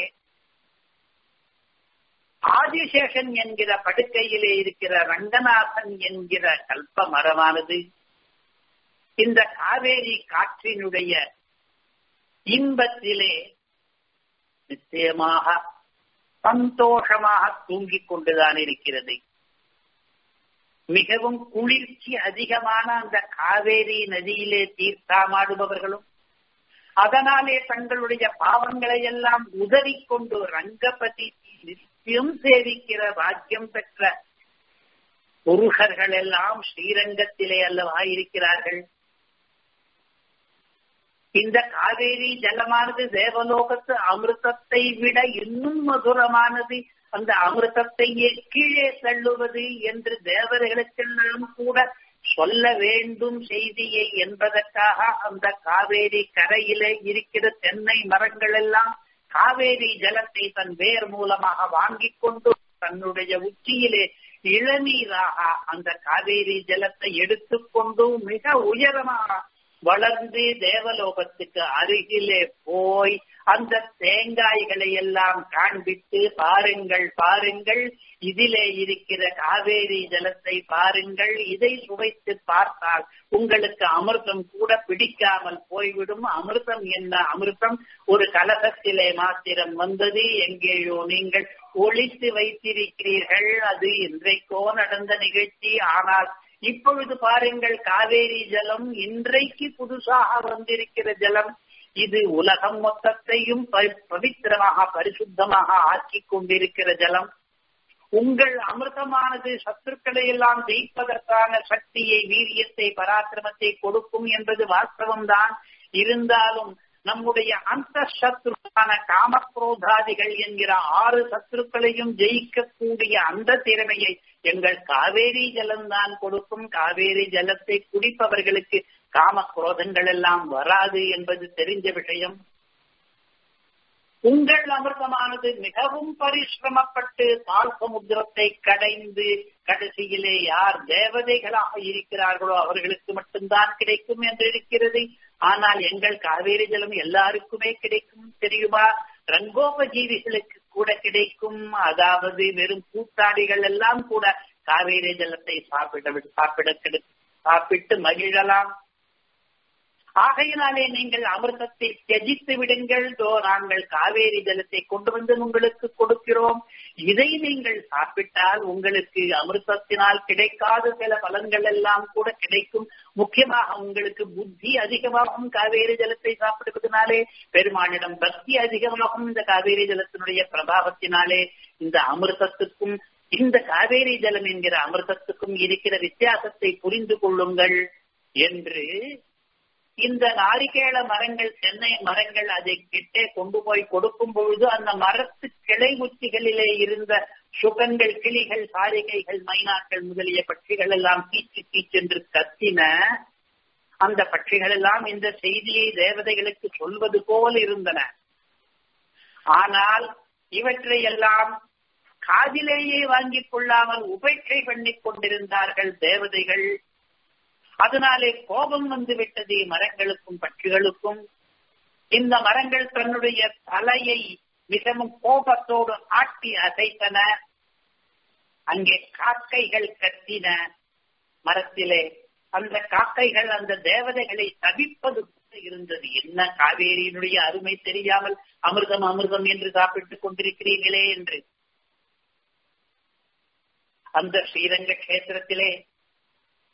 ஆதிசேஷன் என்கிற படுக்கையிலே இருக்கிற ரங்கநாதன் என்கிற கல்ப மரமானது இந்த காவேரி காற்றினுடைய இன்பத்திலே நிச்சயமாக சந்தோஷமாக தூங்கிக் கொண்டுதான் இருக்கிறது மிகவும் குளிர்ச்சி அதிகமான அந்த காவேரி நதியிலே தீர்த்தாமாடுபவர்களும் அதனாலே தங்களுடைய பாவங்களை எல்லாம் உதறிக்கொண்டு ரங்கபதி நித்தியம் சேவிக்கிற பாக்கியம் பெற்ற புருஷர்கள் எல்லாம் ஸ்ரீரங்கத்திலே அல்லவா இருக்கிறார்கள் இந்த காவேரி ஜலமானது தேவலோகத்து அமிர்தத்தை விட இன்னும் மதுரமானது அந்த அமிர்தத்தையே கீழே தள்ளுவது என்று தேவர்களுக்கெல்லாம் கூட சொல்ல வேண்டும் செய்தியை என்பதற்காக அந்த காவேரி கரையிலே இருக்கிற தென்னை மரங்கள் எல்லாம் காவேரி ஜலத்தை தன் வேர் மூலமாக வாங்கிக் கொண்டு தன்னுடைய உச்சியிலே இளநீராக அந்த காவேரி ஜலத்தை எடுத்துக்கொண்டு மிக உயரமாக வளர்ந்து தேவலோகத்துக்கு அருகிலே போய் அந்த தேங்காய்களை எல்லாம் காண்பித்து பாருங்கள் பாருங்கள் இதிலே இருக்கிற காவேரி ஜலத்தை பாருங்கள் இதை சுவைத்து பார்த்தால் உங்களுக்கு அமிர்தம் கூட பிடிக்காமல் போய்விடும் அமிர்தம் என்ன அமிர்தம் ஒரு கலகத்திலே மாத்திரம் வந்தது எங்கேயோ நீங்கள் ஒழித்து வைத்திருக்கிறீர்கள் அது இன்றைக்கோ நடந்த நிகழ்ச்சி ஆனால் இப்பொழுது பாருங்கள் காவேரி ஜலம் இன்றைக்கு புதுசாக வந்திருக்கிற ஜலம் இது உலகம் மொத்தத்தையும் பவித்திரமாக பரிசுத்தமாக ஆக்கிக் கொண்டிருக்கிற ஜலம் உங்கள் அமிர்தமானது சத்துருக்களை எல்லாம் ஜெயிப்பதற்கான சக்தியை வீரியத்தை பராக்கிரமத்தை கொடுக்கும் என்பது வாஸ்தவம்தான் இருந்தாலும் நம்முடைய அந்த சத்ருக்கான காமக்ரோதாதிகள் என்கிற ஆறு சத்துருக்களையும் ஜெயிக்கக்கூடிய அந்த திறமையை எங்கள் காவேரி ஜலம்தான் கொடுக்கும் காவேரி ஜலத்தை குடிப்பவர்களுக்கு காம குரோதங்கள் எல்லாம் வராது என்பது தெரிஞ்ச விஷயம் உங்கள் அமிர்தமானது மிகவும் பரிசிரமப்பட்டு தாழ் சமுத்திரத்தை கடைந்து கடைசியிலே யார் தேவதைகளாக இருக்கிறார்களோ அவர்களுக்கு மட்டும்தான் கிடைக்கும் என்று இருக்கிறது ஆனால் எங்கள் காவேரி ஜலம் எல்லாருக்குமே கிடைக்கும் தெரியுமா ரங்கோபஜீவிகளுக்கு கூட கிடைக்கும் அதாவது வெறும் கூத்தாடிகள் எல்லாம் கூட காவேரி ஜலத்தை சாப்பிட சாப்பிட சாப்பிட்டு மகிழலாம் ஆகையினாலே நீங்கள் அமிர்தத்தை தியஜித்து விடுங்கள் தோ நாங்கள் காவேரி ஜலத்தை கொண்டு வந்து உங்களுக்கு கொடுக்கிறோம் இதை நீங்கள் சாப்பிட்டால் உங்களுக்கு அமிர்தத்தினால் கிடைக்காத சில பலன்கள் எல்லாம் கூட கிடைக்கும் முக்கியமாக உங்களுக்கு புத்தி அதிகமாகும் காவேரி ஜலத்தை சாப்பிடுவதனாலே பெருமானிடம் பக்தி அதிகமாகும் இந்த காவேரி ஜலத்தினுடைய பிரபாவத்தினாலே இந்த அமிர்தத்துக்கும் இந்த காவேரி ஜலம் என்கிற அமிர்தத்துக்கும் இருக்கிற வித்தியாசத்தை புரிந்து கொள்ளுங்கள் என்று இந்த நாரிகேள மரங்கள் தென்னை மரங்கள் அதை கிட்டே கொண்டு போய் கொடுக்கும் பொழுது அந்த மரத்து கிளை உச்சிகளிலே இருந்த சுகங்கள் கிளிகள் சாரிகைகள் மைனாக்கள் முதலிய பட்சிகள் எல்லாம் கீச்சு கீச்சென்று கத்தின அந்த பட்சிகள் எல்லாம் இந்த செய்தியை தேவதைகளுக்கு சொல்வது போல் இருந்தன ஆனால் இவற்றை எல்லாம் காதிலேயே வாங்கிக் கொள்ளாமல் உபேட்சை பண்ணிக் கொண்டிருந்தார்கள் தேவதைகள் அதனாலே கோபம் வந்து விட்டது மரங்களுக்கும் பட்சிகளுக்கும் இந்த மரங்கள் தன்னுடைய தலையை மிகவும் கோபத்தோடு ஆட்டி அசைத்தன அங்கே காக்கைகள் கத்தின மரத்திலே அந்த காக்கைகள் அந்த தேவதைகளை தவிப்பது இருந்தது என்ன காவேரியினுடைய அருமை தெரியாமல் அமிர்தம் அமிர்தம் என்று சாப்பிட்டுக் கொண்டிருக்கிறீர்களே என்று அந்த ஸ்ரீரங்க கஷேத்திரத்திலே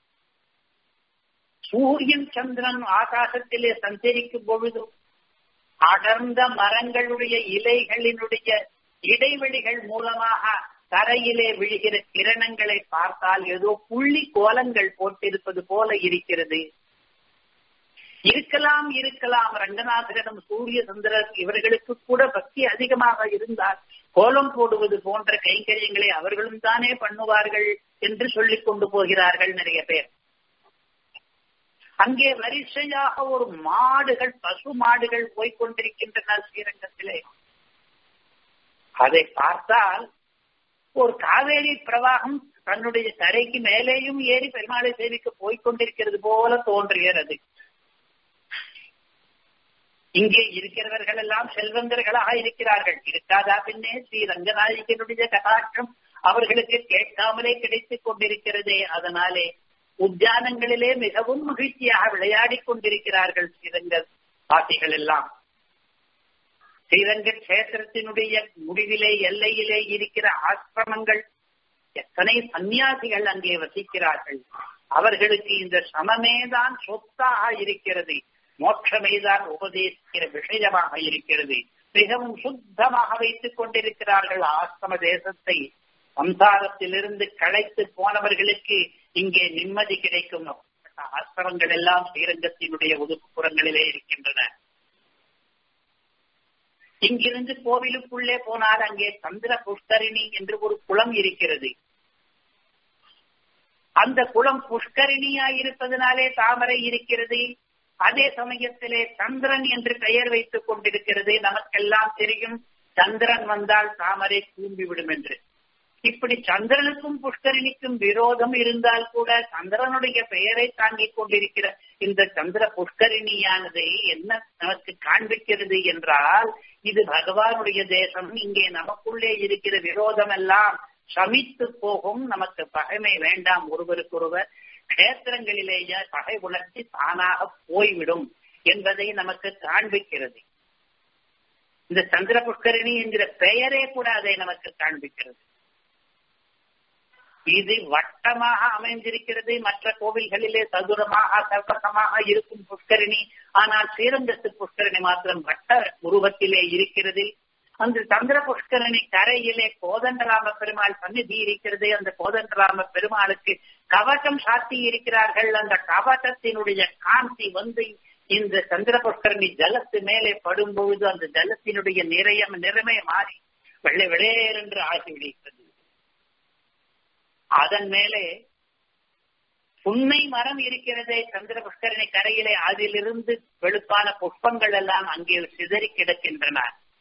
சூரியன் சந்திரன் ஆகாசத்திலே சஞ்சரிக்கும் பொழுது அடர்ந்த மரங்களுடைய இலைகளினுடைய இடைவெளிகள் மூலமாக தரையிலே விழுகிற கிரணங்களை பார்த்தால் ஏதோ புள்ளி கோலங்கள் போட்டிருப்பது போல இருக்கிறது இருக்கலாம் இருக்கலாம் ரங்கநாதரிடம் சூரிய சந்திரர் இவர்களுக்கு கூட பக்தி அதிகமாக இருந்தால் கோலம் போடுவது போன்ற கைங்கரியங்களை அவர்களும் தானே பண்ணுவார்கள் என்று சொல்லிக் கொண்டு போகிறார்கள் நிறைய பேர் அங்கே வரிசையாக ஒரு மாடுகள் பசு மாடுகள் போய்கொண்டிருக்கின்றன ஸ்ரீரங்கத்திலே அதை பார்த்தால் ஒரு காவேரி பிரவாகம் தன்னுடைய கரைக்கு மேலேயும் ஏறி பெருமாளை சேவிக்க போய்கொண்டிருக்கிறது போல தோன்றுகிறது இங்கே இருக்கிறவர்கள் எல்லாம் செல்வந்தர்களாக இருக்கிறார்கள் இருக்காதா பின்னே ஸ்ரீ ரங்கநாயகனுடைய கதாட்சம் அவர்களுக்கு கேட்காமலே கிடைத்துக் கொண்டிருக்கிறதே அதனாலே உத்தியானங்களிலே மிகவும் மகிழ்ச்சியாக விளையாடி கொண்டிருக்கிறார்கள் ஸ்ரீரங்க வாசிகள் எல்லாம் ஸ்ரீரங்க கஷேத்திரத்தினுடைய முடிவிலே எல்லையிலே இருக்கிற ஆசிரமங்கள் எத்தனை சன்னியாசிகள் அங்கே வசிக்கிறார்கள் அவர்களுக்கு இந்த சமமேதான் சொத்தாக இருக்கிறது மோட்சமேதான் உபதேசிக்கிற விஷயமாக இருக்கிறது மிகவும் சுத்தமாக வைத்துக் கொண்டிருக்கிறார்கள் ஆசிரம தேசத்தை சம்சாரத்திலிருந்து களைத்து போனவர்களுக்கு இங்கே நிம்மதி கிடைக்கும் ஆசிரமங்கள் எல்லாம் ஸ்ரீரங்கத்தினுடைய ஒதுக்குப்புறங்களிலே இருக்கின்றன இங்கிருந்து கோவிலுக்குள்ளே போனால் அங்கே சந்திர புஷ்கரிணி என்று ஒரு குளம் இருக்கிறது அந்த குளம் புஷ்கரிணியா இருப்பதனாலே தாமரை இருக்கிறது அதே சமயத்திலே சந்திரன் என்று பெயர் வைத்துக் கொண்டிருக்கிறது நமக்கெல்லாம் தெரியும் சந்திரன் வந்தால் தாமரை கூம்பிவிடும் என்று இப்படி சந்திரனுக்கும் புஷ்கரிணிக்கும் விரோதம் இருந்தால் கூட சந்திரனுடைய பெயரை தாங்கிக் கொண்டிருக்கிற இந்த சந்திர புஷ்கரிணியானது என்ன நமக்கு காண்பிக்கிறது என்றால் இது பகவானுடைய தேசம் இங்கே நமக்குள்ளே இருக்கிற விரோதம் எல்லாம் சமித்து போகும் நமக்கு பகைமை வேண்டாம் ஒருவருக்கொருவர் கஷேத்திரங்களிலேயே பகை உணர்ச்சி தானாக போய்விடும் என்பதை நமக்கு காண்பிக்கிறது இந்த சந்திர புஷ்கரணி என்கிற பெயரே கூட அதை நமக்கு காண்பிக்கிறது இது வட்டமாக அமைந்திருக்கிறது மற்ற கோவில்களிலே சதுரமாக சர்வசமாக இருக்கும் புஷ்கரணி ஆனால் ஸ்ரீரங்கத்து புஷ்கரணி மாத்திரம் வட்ட உருவத்திலே இருக்கிறது அந்த சந்திர புஷ்கரணி கரையிலே கோதண்டராம பெருமாள் சந்நிதி இருக்கிறது அந்த கோதண்டராம பெருமாளுக்கு கவசம் சாத்தி இருக்கிறார்கள் அந்த கவசத்தினுடைய காந்தி வந்து இந்த சந்திர புஷ்கரணி ஜலத்து மேலே படும் பொழுது அந்த ஜலத்தினுடைய நிறையம் நிறமே மாறி வெள்ளை வெளேர் என்று ஆகிவிடுகிறது அதன் மேலே புன்னை மரம் இருக்கிறதே சந்திர புஷ்கரணி கரையிலே அதிலிருந்து வெளுப்பான புஷ்பங்கள் எல்லாம் அங்கே சிதறி கிடக்கின்றன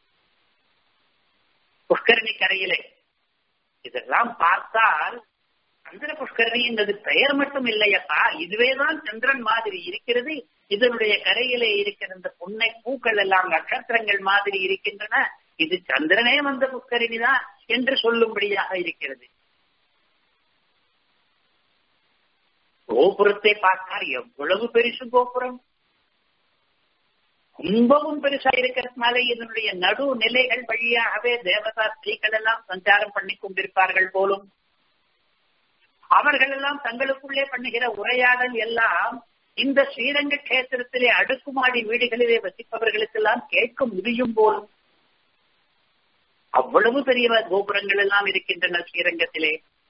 புஷ்கரணி கரையிலே இதெல்லாம் பார்த்தால் சந்திர புஷ்கரணி என்பது பெயர் மட்டும் இல்லையப்பா இதுவேதான் சந்திரன் மாதிரி இருக்கிறது இதனுடைய கரையிலே இருக்கிற இந்த புன்னை பூக்கள் எல்லாம் நட்சத்திரங்கள் மாதிரி இருக்கின்றன இது சந்திரனே வந்த புஷ்கரிணி தான் என்று சொல்லும்படியாக இருக்கிறது கோபுரத்தை பார்த்தால் எவ்வளவு பெருசு கோபுரம் ரொம்பவும் பெருசா இருக்கிறதுனால இதனுடைய நடு நிலைகள் வழியாகவே தேவதா ஸ்திரீகள் எல்லாம் சஞ்சாரம் பண்ணி கொண்டிருப்பார்கள் போலும் அவர்கள் எல்லாம் தங்களுக்குள்ளே பண்ணுகிற உரையாடல் எல்லாம் இந்த ஸ்ரீரங்க கஷேத்திரத்திலே அடுக்குமாடி வீடுகளிலே வசிப்பவர்களுக்கெல்லாம் கேட்க முடியும் போலும் அவ்வளவு பெரிய கோபுரங்கள் எல்லாம் இருக்கின்றன ஸ்ரீரங்கத்திலே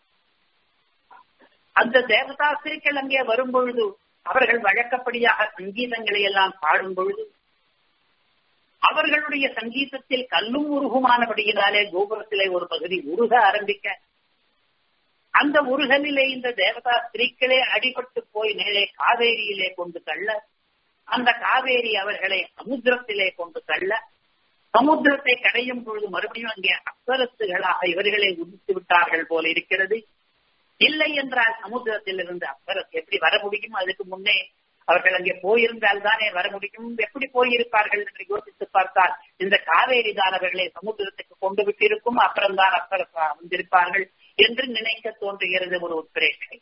அந்த தேவதாசிரிகள் அங்கே வரும் பொழுது அவர்கள் வழக்கப்படியாக சங்கீதங்களை எல்லாம் பாடும் பொழுது அவர்களுடைய சங்கீதத்தில் கல்லும் உருகுமானபடியினாலே கோபுரத்திலே ஒரு பகுதி உருக ஆரம்பிக்க அந்த உருகலிலே இந்த தேவதா ஸ்திரீக்களே அடிபட்டு போய் மேலே காவேரியிலே கொண்டு தள்ள அந்த காவேரி அவர்களை சமுத்திரத்திலே கொண்டு தள்ள சமுத்திரத்தை கடையும் பொழுது மறுபடியும் அங்கே அப்சரசுகளாக இவர்களை உதித்து விட்டார்கள் போல இருக்கிறது இல்லை என்றால் சமுத்திரத்தில் இருந்து அப்பரஸ் எப்படி வர முடியும் அதுக்கு முன்னே அவர்கள் அங்கே போயிருந்தால் தானே வர முடியும் எப்படி போயிருப்பார்கள் என்று யோசித்து பார்த்தால் இந்த காவேரி தான் அவர்களை சமுத்திரத்துக்கு கொண்டு விட்டிருக்கும் அப்புறம் தான் அப்பரஸ் வந்திருப்பார்கள் என்று நினைக்க தோன்றுகிறது ஒரு உத்பிரேட்சை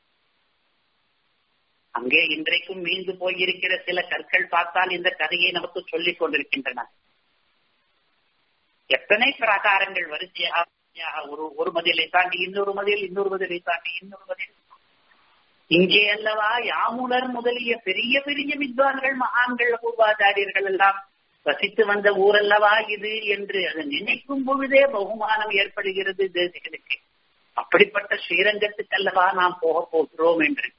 அங்கே இன்றைக்கும் மீண்டு போயிருக்கிற சில கற்கள் பார்த்தால் இந்த கதையை நமக்கு சொல்லிக் கொண்டிருக்கின்றன எத்தனை பிரகாரங்கள் வரிசையாக ஒரு ஒரு மதிலை தாண்டி இன்னொரு மதில் இன்னொரு மதிலை தாண்டி இன்னொரு மதில் இங்கே அல்லவா யாமுலர் முதலிய பெரிய பெரிய வித்வான்கள் மகான்கள் பூர்வாச்சாரியர்கள் எல்லாம் வசித்து வந்த ஊரல்லவா இது என்று அதை நினைக்கும் பொழுதே பகுமானம் ஏற்படுகிறது தேசிகனுக்கு அப்படிப்பட்ட ஸ்ரீரங்கத்துக்கல்லவா நாம் போக போகிறோம் என்று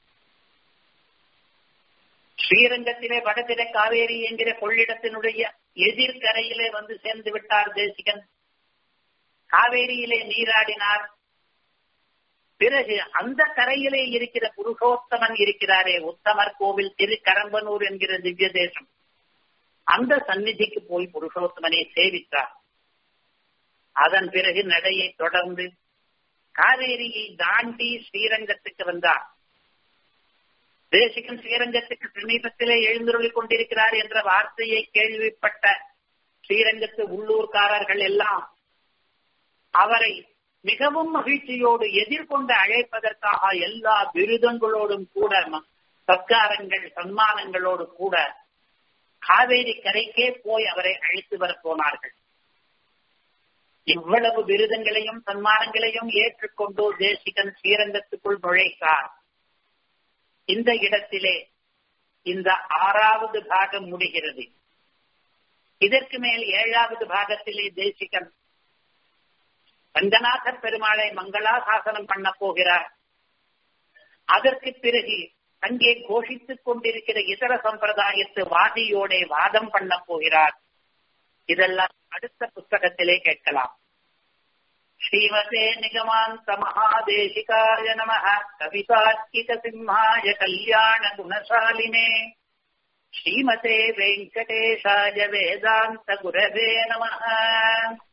ஸ்ரீரங்கத்திலே வடதிரை காவேரி என்கிற கொள்ளிடத்தினுடைய எதிர்கரையிலே வந்து சேர்ந்து விட்டார் தேசிகன் காவேரியிலே நீராடினார் பிறகு அந்த கரையிலே இருக்கிற புருஷோத்தமன் இருக்கிறாரே உத்தமர் கோவில் திரு கரம்பனூர் என்கிற திவ்ய தேசம் அந்த சந்நிதிக்கு போய் புருஷோத்தமனை சேவித்தார் அதன் பிறகு நடையை தொடர்ந்து காவேரியை தாண்டி ஸ்ரீரங்கத்துக்கு வந்தார் தேசிகன் ஸ்ரீரங்கத்துக்கு சமீபத்திலே எழுந்துருளிக் கொண்டிருக்கிறார் என்ற வார்த்தையை கேள்விப்பட்ட ஸ்ரீரங்கத்து உள்ளூர்காரர்கள் எல்லாம் அவரை மிகவும் மகிழ்ச்சியோடு எதிர்கொண்டு அழைப்பதற்காக எல்லா விருதங்களோடும் கூட சத்காரங்கள் சன்மானங்களோடு கூட காவேரி கரைக்கே போய் அவரை அழைத்து வர போனார்கள் இவ்வளவு விருதங்களையும் சன்மானங்களையும் ஏற்றுக்கொண்டு தேசிகன் ஸ்ரீரங்கத்துக்குள் நுழைத்தார் இந்த இடத்திலே இந்த ஆறாவது பாகம் முடிகிறது இதற்கு மேல் ஏழாவது பாகத்திலே தேசிகன் ரங்கநாதர் பெருமாளை மங்களாசாசனம் பண்ண போகிறார் அதற்கு பிறகு அங்கே கோஷித்துக் கொண்டிருக்கிற இதர சம்பிரதாயத்து வாதியோட வாதம் பண்ண போகிறார் இதெல்லாம் அடுத்த புஸ்தகத்திலே கேட்கலாம் ஸ்ரீமதே நிகமாந்த மகாதேசிகாய நம கவிதார்க்கிக சிம்மாய கல்யாண குணசாலினே ஸ்ரீமதே வெங்கடேஷாய வேதாந்த குரவே நம